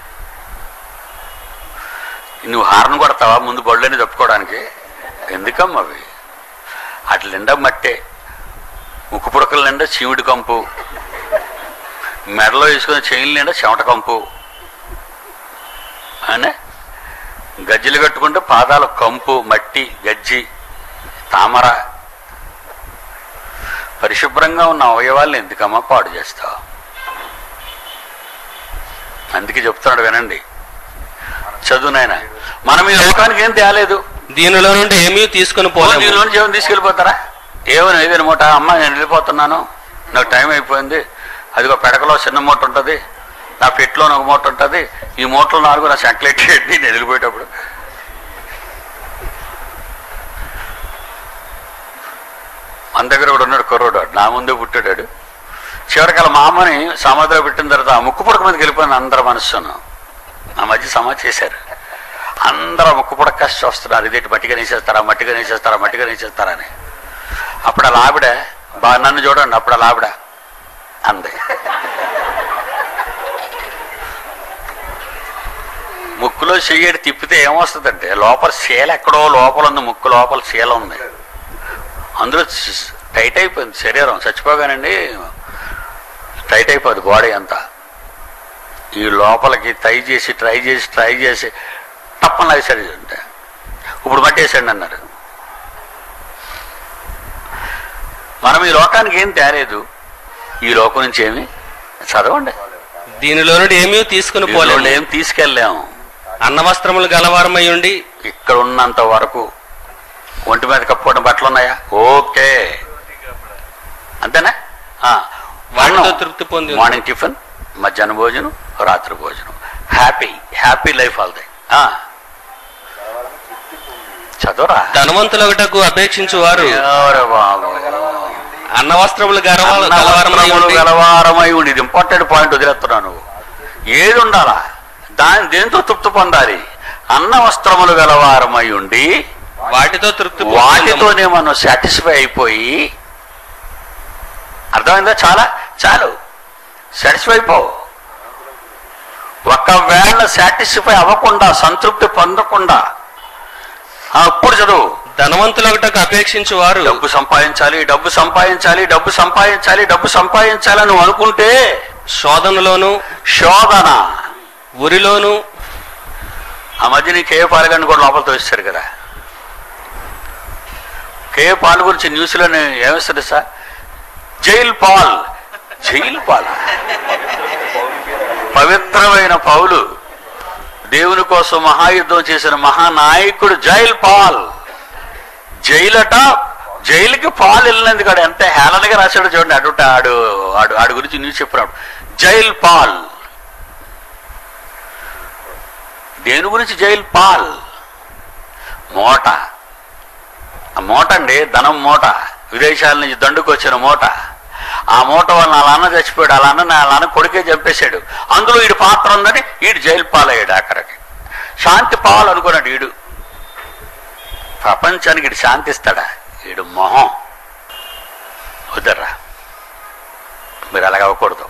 నువ్వు హార్న్ కొడతావా ముందు బళ్ళని తప్పుకోవడానికి ఎందుకమ్మా అవి అట్ల నిండా మట్టే ముక్కు పుడకల నిండా చీమిడి కంపు మెడలో వేసుకున్న చైన్ల నిండా చెమట కంపు అనే గజ్జలు కట్టుకుంటే పాదాల కంపు మట్టి గజ్జి తామర పరిశుభ్రంగా ఉన్న అవయవాల్ని ఎందుకమ్మా పాడు చేస్తావు అందుకే చెప్తున్నాడు వినండి చదువు నాయన మనం ఈ లోకానికి ఏం తేలేదు దీనిలో నుండి ఏమీ తీసుకుని పోలేము దీనిలో జీవనం తీసుకెళ్ళిపోతారా ఏమని ఏదైనా మూట అమ్మ నేను వెళ్ళిపోతున్నాను నాకు టైం అయిపోయింది అదిగో పెడకలో చిన్న మూట ఉంటుంది నా పెట్లో ఒక మూట ఉంటుంది ఈ మూటలో నాలుగు నా సెంక్లెట్ నేను వెళ్ళిపోయేటప్పుడు మన దగ్గర కూడా ఉన్నాడు కుర్రోడు వాడు. నా ముందే పుట్టాడు చివరికల మా అమ్మని సమాధిలో పెట్టిన తర్వాత ఆ ముక్కు పుడక మీదకి వెళ్ళిపోయింది అందరి మనస్సును ఆ మధ్య సమాధి చేశారు అందరూ ముక్కు పుడక కష్ట వస్తున్నారు ఇదేంటి మట్టిగా నేసేస్తారా మట్టిగా నేసేస్తారా మట్టిగా నేసేస్తారా అని అప్పుడు అలా ఆవిడ బా నన్ను చూడండి అప్పుడు అలా ఆవిడ అంది ముక్కులో చెయ్యడి తిప్పితే ఏమొస్తుందంటే లోపల శీల ఎక్కడో లోపల ఉంది ముక్కు లోపల శీల ఉంది అందులో స్- టైట్ అయిపోయింది శరీరం చచ్చిపోగానండి టైట్ అయిపోద్ది బాడీ అంతా ఈ లోపలికి ట్రై చేసి ట్రై చేసి ట్రై చేసి తప్పని లాగేశాడు అంటే ఇప్పుడు మట్టేసాడు అన్నారు మనం ఈ లోకానికి ఏం తేలేదు ఈ లోకం నుంచి ఏమి చదవండి దీనిలో నుండి ఏమీ తీసుకుని దీనిలో పోలేము ఏం తీసుకెళ్ళాము అన్న వస్త్రములు గలవారమై ఉండి ఇక్కడ ఉన్నంత వరకు ఒంటి మీద కప్పుకోవడం బట్టలు ఉన్నాయా ఓకే అంతేనా ఆ, వాటితో అన్నం, తృప్తి పొంది ఉంది. మార్నింగ్ టిఫిన్ మధ్యాహ్నం భోజనం రాత్రి భోజనం హ్యాపీ హ్యాపీ లైఫ్ వాళ్ళది ఆ. చదవరా ధనవంతులొకటకు అపేక్షించు వారు ఎవరు బాబు అన్న వస్త్రములు గలవ- గలవారమై అన్నవస్త్రములు ఉండి గలవారమై ఉండి ఇది ఇంపార్టెంట్ పాయింట్ వదిలేస్తున్నావు నువ్వు ఏది ఉండాలా దాని దేంతో తృప్తి పొందాలి అన్న వస్త్రములు గలవారమై ఉండి వాటితో తృప్తి పొందుదాము. వాటితోనే మనం సాటిస్ఫై అయిపోయి అర్థమైందా చాలా చాలు సాటిస్ఫై అయిపో ఒకవేళ సాటిస్ఫై అవ్వకుండా సంతృప్తి పొందకుండా ఆ, అప్పుడు చదువు ధనవంతులొకటకు అపేక్షించు వారు డబ్బు సంపాదించాలి డబ్బు సంపాదించాలి డబ్బు సంపాదించాలి డబ్బు సంపాదించాలి నువ్వు అనుకుంటే శోధనలోను శోధన ఉరిలోను ఆ మధ్య నీ కేఏ పాల్గొని కూడా లోపల తోస్తారు కదా కేఏ పాల్ గురించి న్యూస్లో ఏమిస్తుంది sir jail Paul jail Paul పవిత్రమైన పౌలు దేవుని కోసం మహాయుద్ధం చేసిన మహానాయకుడు జైల్ పాల్ జైలట జైలుకి పాలు వెళ్ళినందుకు ఆడు ఎంత హేళనగా రాశాడు చూడండి అటు ఆడు ఆడు ఆడు గురించి న్యూస్ చెప్పినాడు జైల్ పాల్ దేని గురించి జైల్ పాల్ మోట ఆ మూట అండి ధనం మూట విదేశాల నుంచి దండుకు వచ్చిన మూట ఆ మూట వల్ల వాళ్ళ అన్న చచ్చిపోయాడు వాళ్ళ అన్న వాళ్ళ అన్న కొడుకే చంపేశాడు అందులో ఈడు పాత్ర ఉందని ఈడు జైలు పాలయ్యాడు అక్కడికి శాంతి పాలు అనుకున్నాడు ఈడు ప్రపంచానికి ఈడు శాంతి ఇస్తాడా ఈడు మొహం వద్దర్రా మీరు అలాగ అవ్వకూడదు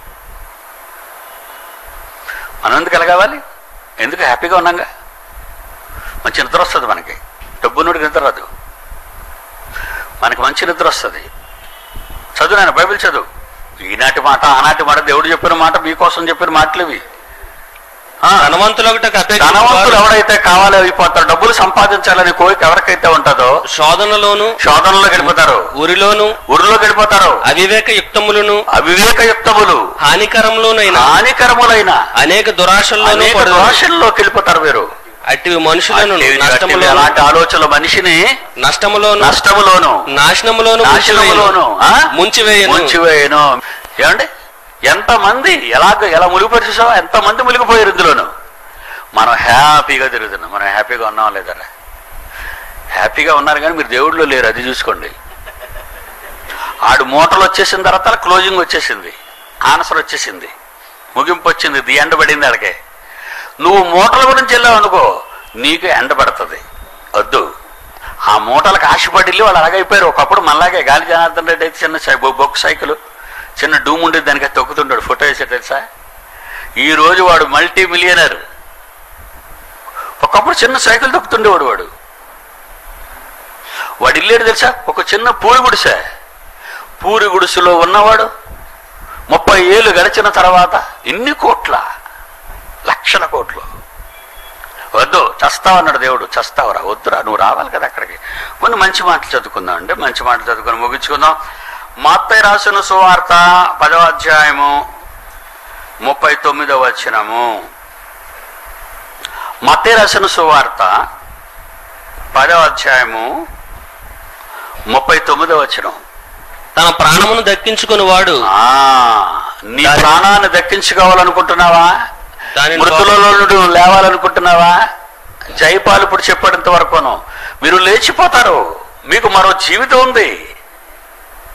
మనం ఎందుకు ఎలాగవాలి ఎందుకు హ్యాపీగా ఉన్నాగా మంచి నిద్ర వస్తుంది మనకి డబ్బునుడికి నిద్ర రాదు మనకి మంచి నిద్ర వస్తుంది చదువు నాయన బైబిల్ చదువు ఈనాటి మాట ఆనాటి మాట దేవుడు చెప్పిన మాట మీకోసం చెప్పిన మాటలు ఇవి ఆ, ధనవంతులొకటకు అపేక్షించు ధనవంతులు వారు ఎవడైతే కావాలో అయిపోతారు డబ్బులు సంపాదించాలని కోరిక ఎవరికైతే ఉంటుందో శోధనలోను శోధనలో గడిపోతారు ఉరిలోను ఊరిలో గడిపోతారు అవివేక యుక్తములను అవివేకయుక్తములు హానికరములోనైన హానికరములైన అనేక దురాశల్లోనూ అనేక పడు దోషంలోకి వెళ్ళిపోతారు మీరు అట్టి మనుషులను అట్టి- అట్టి నష్టములోను అలాంటి ఆలోచనలు మనిషిని నష్టములోను నష్టములోను నాశనములోను నాశనములోను ఆ? ముంచివేయను ముంచివేయను ఏమండి ఎంతమంది ఎలాగ ఎలా మునిగిపరిచేసావా ఎంతమంది మునిగిపోయారు ఇందులోను మనం హ్యాపీగా తిరుగుతున్నాం మనం హ్యాపీగా ఉన్నాం లేదరా హ్యాపీగా ఉన్నారు కానీ మీరు దేవుడిలో లేరు అది చూసుకోండి ఆడు మూటలు వచ్చేసిన తర్వాత క్లోజింగ్ వచ్చేసింది ఆన్సర్ వచ్చేసింది ముగింపు వచ్చింది ది ఎండ పడింది అడిగే నువ్వు మూటల గురించి వెళ్ళావు అనుకో నీకు ఎండ పడుతుంది వద్దు ఆ మూటలకు ఆశపడి వాళ్ళు అలాగైపోయారు ఒకప్పుడు మళ్ళాగే గాలి జనార్దన్ రెడ్డి అయితే చిన్న సై- బొ- బొక్కు సైకిల్ చిన్న డూమ్ ఉండేది దానికి తొక్కుతుంటాడు ఫోటో వేసే తెలుసా ఈ రోజు వాడు మల్టీ మిలియనర్ ఒకప్పుడు చిన్న సైకిల్ తొక్కుతుండేవాడు వాడు వాడు ఇల్లేడు తెలుసా ఒక చిన్న పూరి గుడిసె పూరి గుడిసెలో ఉన్నవాడు ముప్పై ఏళ్ళు గడిచిన తర్వాత ఎన్ని కోట్ల లక్షల కోట్లు వద్దు చస్తావన్నాడు దేవుడు చస్తావురా వద్దురా నువ్వు రావాలి కదా అక్కడికి కొన్ని మంచి మాటలు చదువుకుందాం అంటే మంచి మాటలు చదువుకొని ముగించుకుందాం మత్తయి రాసిన సువార్త పదవ అధ్యాయము ముప్పై తొమ్మిదవ వచనము మత్తయి రాసిన సువార్త పదవ అధ్యాయము ముప్పై తొమ్మిదవ వచనం తన ప్రాణమును దక్కించుకుని వాడు ఆ, నీ ప్రాణాన్ని దక్కించుకోవాలనుకుంటున్నావా దానిని మృతులలో నుండి నువ్వు లేవాలనుకుంటున్నావా జైపాలు ఇప్పుడు చెప్పేంత వరకును మీరు లేచిపోతారు మీకు మరో జీవితం ఉంది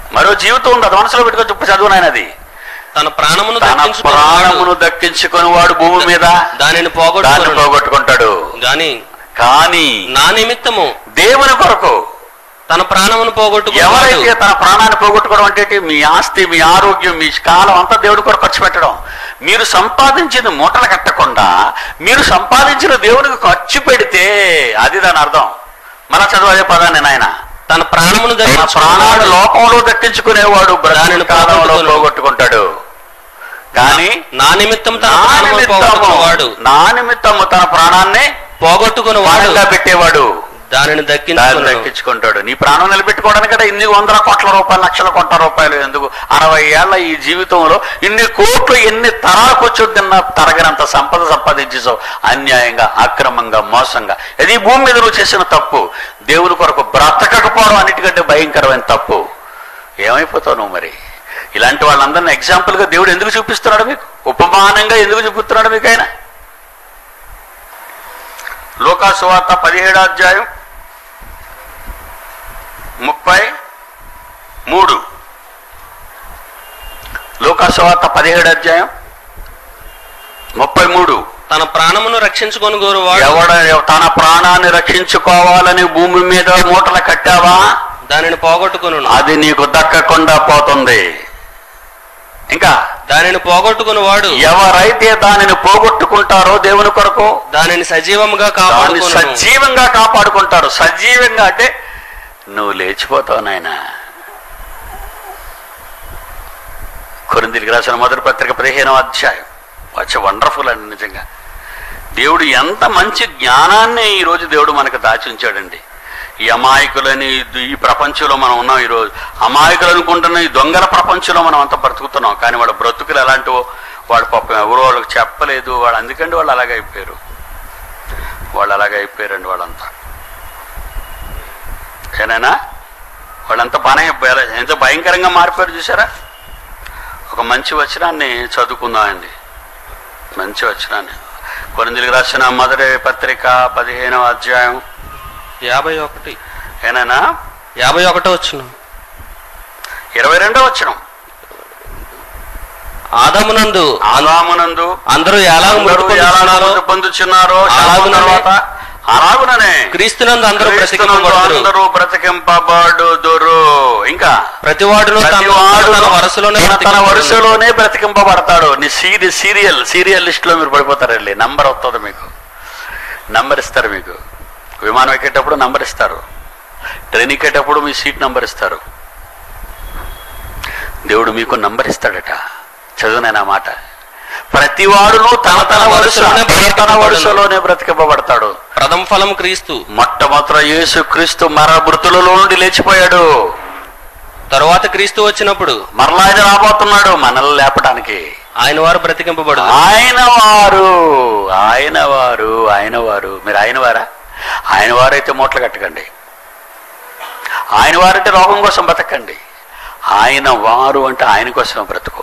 మరో జీవితం ఉంది అది మనసులో పెట్టుకొని చెప్పు చదువు నాయనది తన ప్రాణమును తన దక్కించుకున్నవాడు ప్రాణమును దక్కించుకొని వాడు భూమి మీద దానిని దాన్ని పోగొట్టుకును పోగొట్టుకుంటాడు గాని కానీ నా నిమిత్తము దేవుని కొరకు తన ప్రాణమును పోగొట్టుకున్నవాడు ఎవరైతే తన ప్రాణాన్ని పోగొట్టుకోవడం అంటే ఏంటి? మీ ఆస్తి మీ ఆరోగ్యం మీ కాలం అంతా దేవుడి కొరకు ఖర్చు పెట్టడం మీరు సంపాదించింది మూటలు కట్టకుండా మీరు సంపాదించిన దేవునికి ఖర్చు పెడితే అది దాని అర్థం మన చదువు అదే పదాన్ని నాయన తన ప్రాణమును తన ప్రాణాలు దక్కించుకున్నవాడు లోకంలో దక్కించుకునేవాడు దానిని బ్రతుకు కాలంలో పోగొట్టుకొను. పోగొట్టుకుంటాడు కానీ నా నిమిత్తం తన నా ప్రాణమును నిమిత్తము పోగొట్టుకున్నవాడు నా నిమిత్తము తన ప్రాణాన్ని పోగొట్టుకున్నవాడు వాడుగా పెట్టేవాడు దానిని దాన్ని దక్కించుకున్నాడు దక్కించుకుంటాడు నీ ప్రాణం నిలబెట్టుకోవడానికి కదా ఇన్ని వందల కోట్ల రూపాయలు లక్షల కోట్ల రూపాయలు ఎందుకు అరవై ఏళ్ల ఈ జీవితంలో ఇన్ని కోట్లు ఎన్ని తరాలకు వచ్చొద్దన్న తరగనంత సంపద సంపాదించేసావు అన్యాయంగా అక్రమంగా మోసంగా ఇది ఈ భూమి మీద నువ్వు చేసిన తప్పు దేవుని కొరకు బ్రతకకపోవడం అన్నిటికంటే భయంకరమైన తప్పు ఏమైపోతావు నువ్వు మరి ఇలాంటి వాళ్ళందరినీ ఎగ్జాంపుల్గా దేవుడు ఎందుకు చూపిస్తున్నాడు మీకు ఉపమానంగా ఎందుకు చూపిస్తున్నాడు మీకు ఆయన లోకాసు వార్త పదిహేడు అధ్యాయం ముప్పై మూడు లోకాసు వార్త పదిహేడు అధ్యాయం ముప్పై మూడు తన ప్రాణమును రక్షించుకొని గోరువాడు ఎవడ తన ప్రాణాన్ని రక్షించుకోవాలని భూమి మీద మూటలు కట్టావా దానిని పోగొట్టుకును అది నీకు దక్కకుండా పోతుంది ఇంకా దానిని పోగొట్టుకున్నవాడు ఎవరైతే దానిని పోగొట్టుకుంటారో దేవుని కొరకు దానిని సజీవముగా దాన్ని కాపాడుకును సజీవంగా కాపాడుకుంటారు సజీవంగా అంటే నువ్వు లేచిపోతావు నాయన కొరిందికి రాసిన మొదటి పత్రిక పదిహేనవ అధ్యాయం వచ్చే వండర్ఫుల్ అండి నిజంగా దేవుడు ఎంత మంచి జ్ఞానాన్ని ఈరోజు దేవుడు మనకు దాచి ఉంచాడండి ఈ అమాయకులని ఈ ప్రపంచంలో మనం ఉన్నాం ఈరోజు అమాయకులు అనుకుంటున్న ఈ దొంగల ప్రపంచంలో మనం అంతా బ్రతుకుతున్నాం కానీ వాళ్ళ బ్రతుకులు ఎలాంటివో వాడు పాపం ఎవరో వాళ్ళకి చెప్పలేదు వాళ్ళు అందుకంటే వాళ్ళు అలాగే అయిపోయారు వాళ్ళు అలాగే అయిపోయారండి వాళ్ళంతా ఏనైనా వాళ్ళంతా బాగానే భయ- ఎంత భయంకరంగా మారిపోయారు చూసారా ఒక మంచి వచనాన్ని చదువుకుందామండి మంచి వచనాన్ని కొరిందులకు రాసిన మొదటి పత్రిక పదిహేనవ అధ్యాయం యాభై ఒకటి ఏనైనా యాభై ఒకటో వచ్చును ఇరవై రెండో వచనం ఆదమునందు ఆదామునందు అందరూ ఎలా అందరూ ఎలా మృతి పొందుచున్నారో శాపం అలాగుననే తర్వాత అలాగుననే క్రీస్తునందు అందరూ క్రీస్తునందు బ్రతికింపబడుదురు అందరూ బ్రతికింపబడుదురు ఇంకా ప్రతివాడును తన ప్రతివాడును తన వరుసలోనే తన- తన బ్రతికింపబడును. వరుసలోనే బ్రతికింపబడతాడు నీ సీరి సీరియల్ సీరియల్ లిస్ట్ లో మీరు పడిపోతారండి నంబర్ వస్తుంది మీకు నంబర్ ఇస్తారు మీకు విమానం ఎక్కేటప్పుడు నంబర్ ఇస్తారు ట్రైన్ ఎక్కేటప్పుడు మీ సీట్ నంబర్ ఇస్తారు దేవుడు మీకు నంబర్ ఇస్తాడట చదువునైనా మాట ప్రతివాడును తన తన వరుస తన తన వరుసలోనే బ్రతికింపబడతాడు ప్రథమ ఫలం క్రీస్తు మొట్టమొదట యేసు క్రీస్తు మర మృతులలో నుండి లేచిపోయాడు తరువాత క్రీస్తు వచ్చినప్పుడు మరలా ఆయన రాబోతున్నాడు మనల్ని లేపడానికి ఆయన వారు బ్రతికింపబడు ఆయన వారు ఆయన వారు ఆయన వారు మీరు ఆయన వారా ఆయన వారైతే మూటలు కట్టకండి ఆయన వారంటే రోగం కోసం బ్రతకండి ఆయన వారు అంటే ఆయన కోసం బ్రతుకు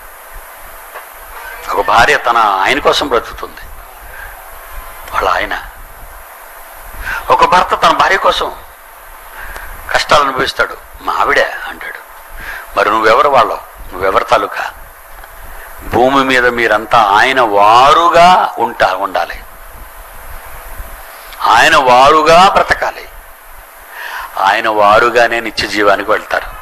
ఒక భార్య తన ఆయన కోసం బ్రతుకుతుంది వాళ్ళ ఆయన ఒక భర్త తన భార్య కోసం కష్టాలు అనుభవిస్తాడు మా ఆవిడే అంటాడు మరి నువ్వెవరు వాళ్ళవు నువ్వెవరి తాలూకా భూమి మీద మీరంతా ఆయన వారుగా ఉంటా ఉండాలి ఆయన వారుగా బ్రతకాలి ఆయన వారుగానే నిత్య జీవానికి వెళ్తారు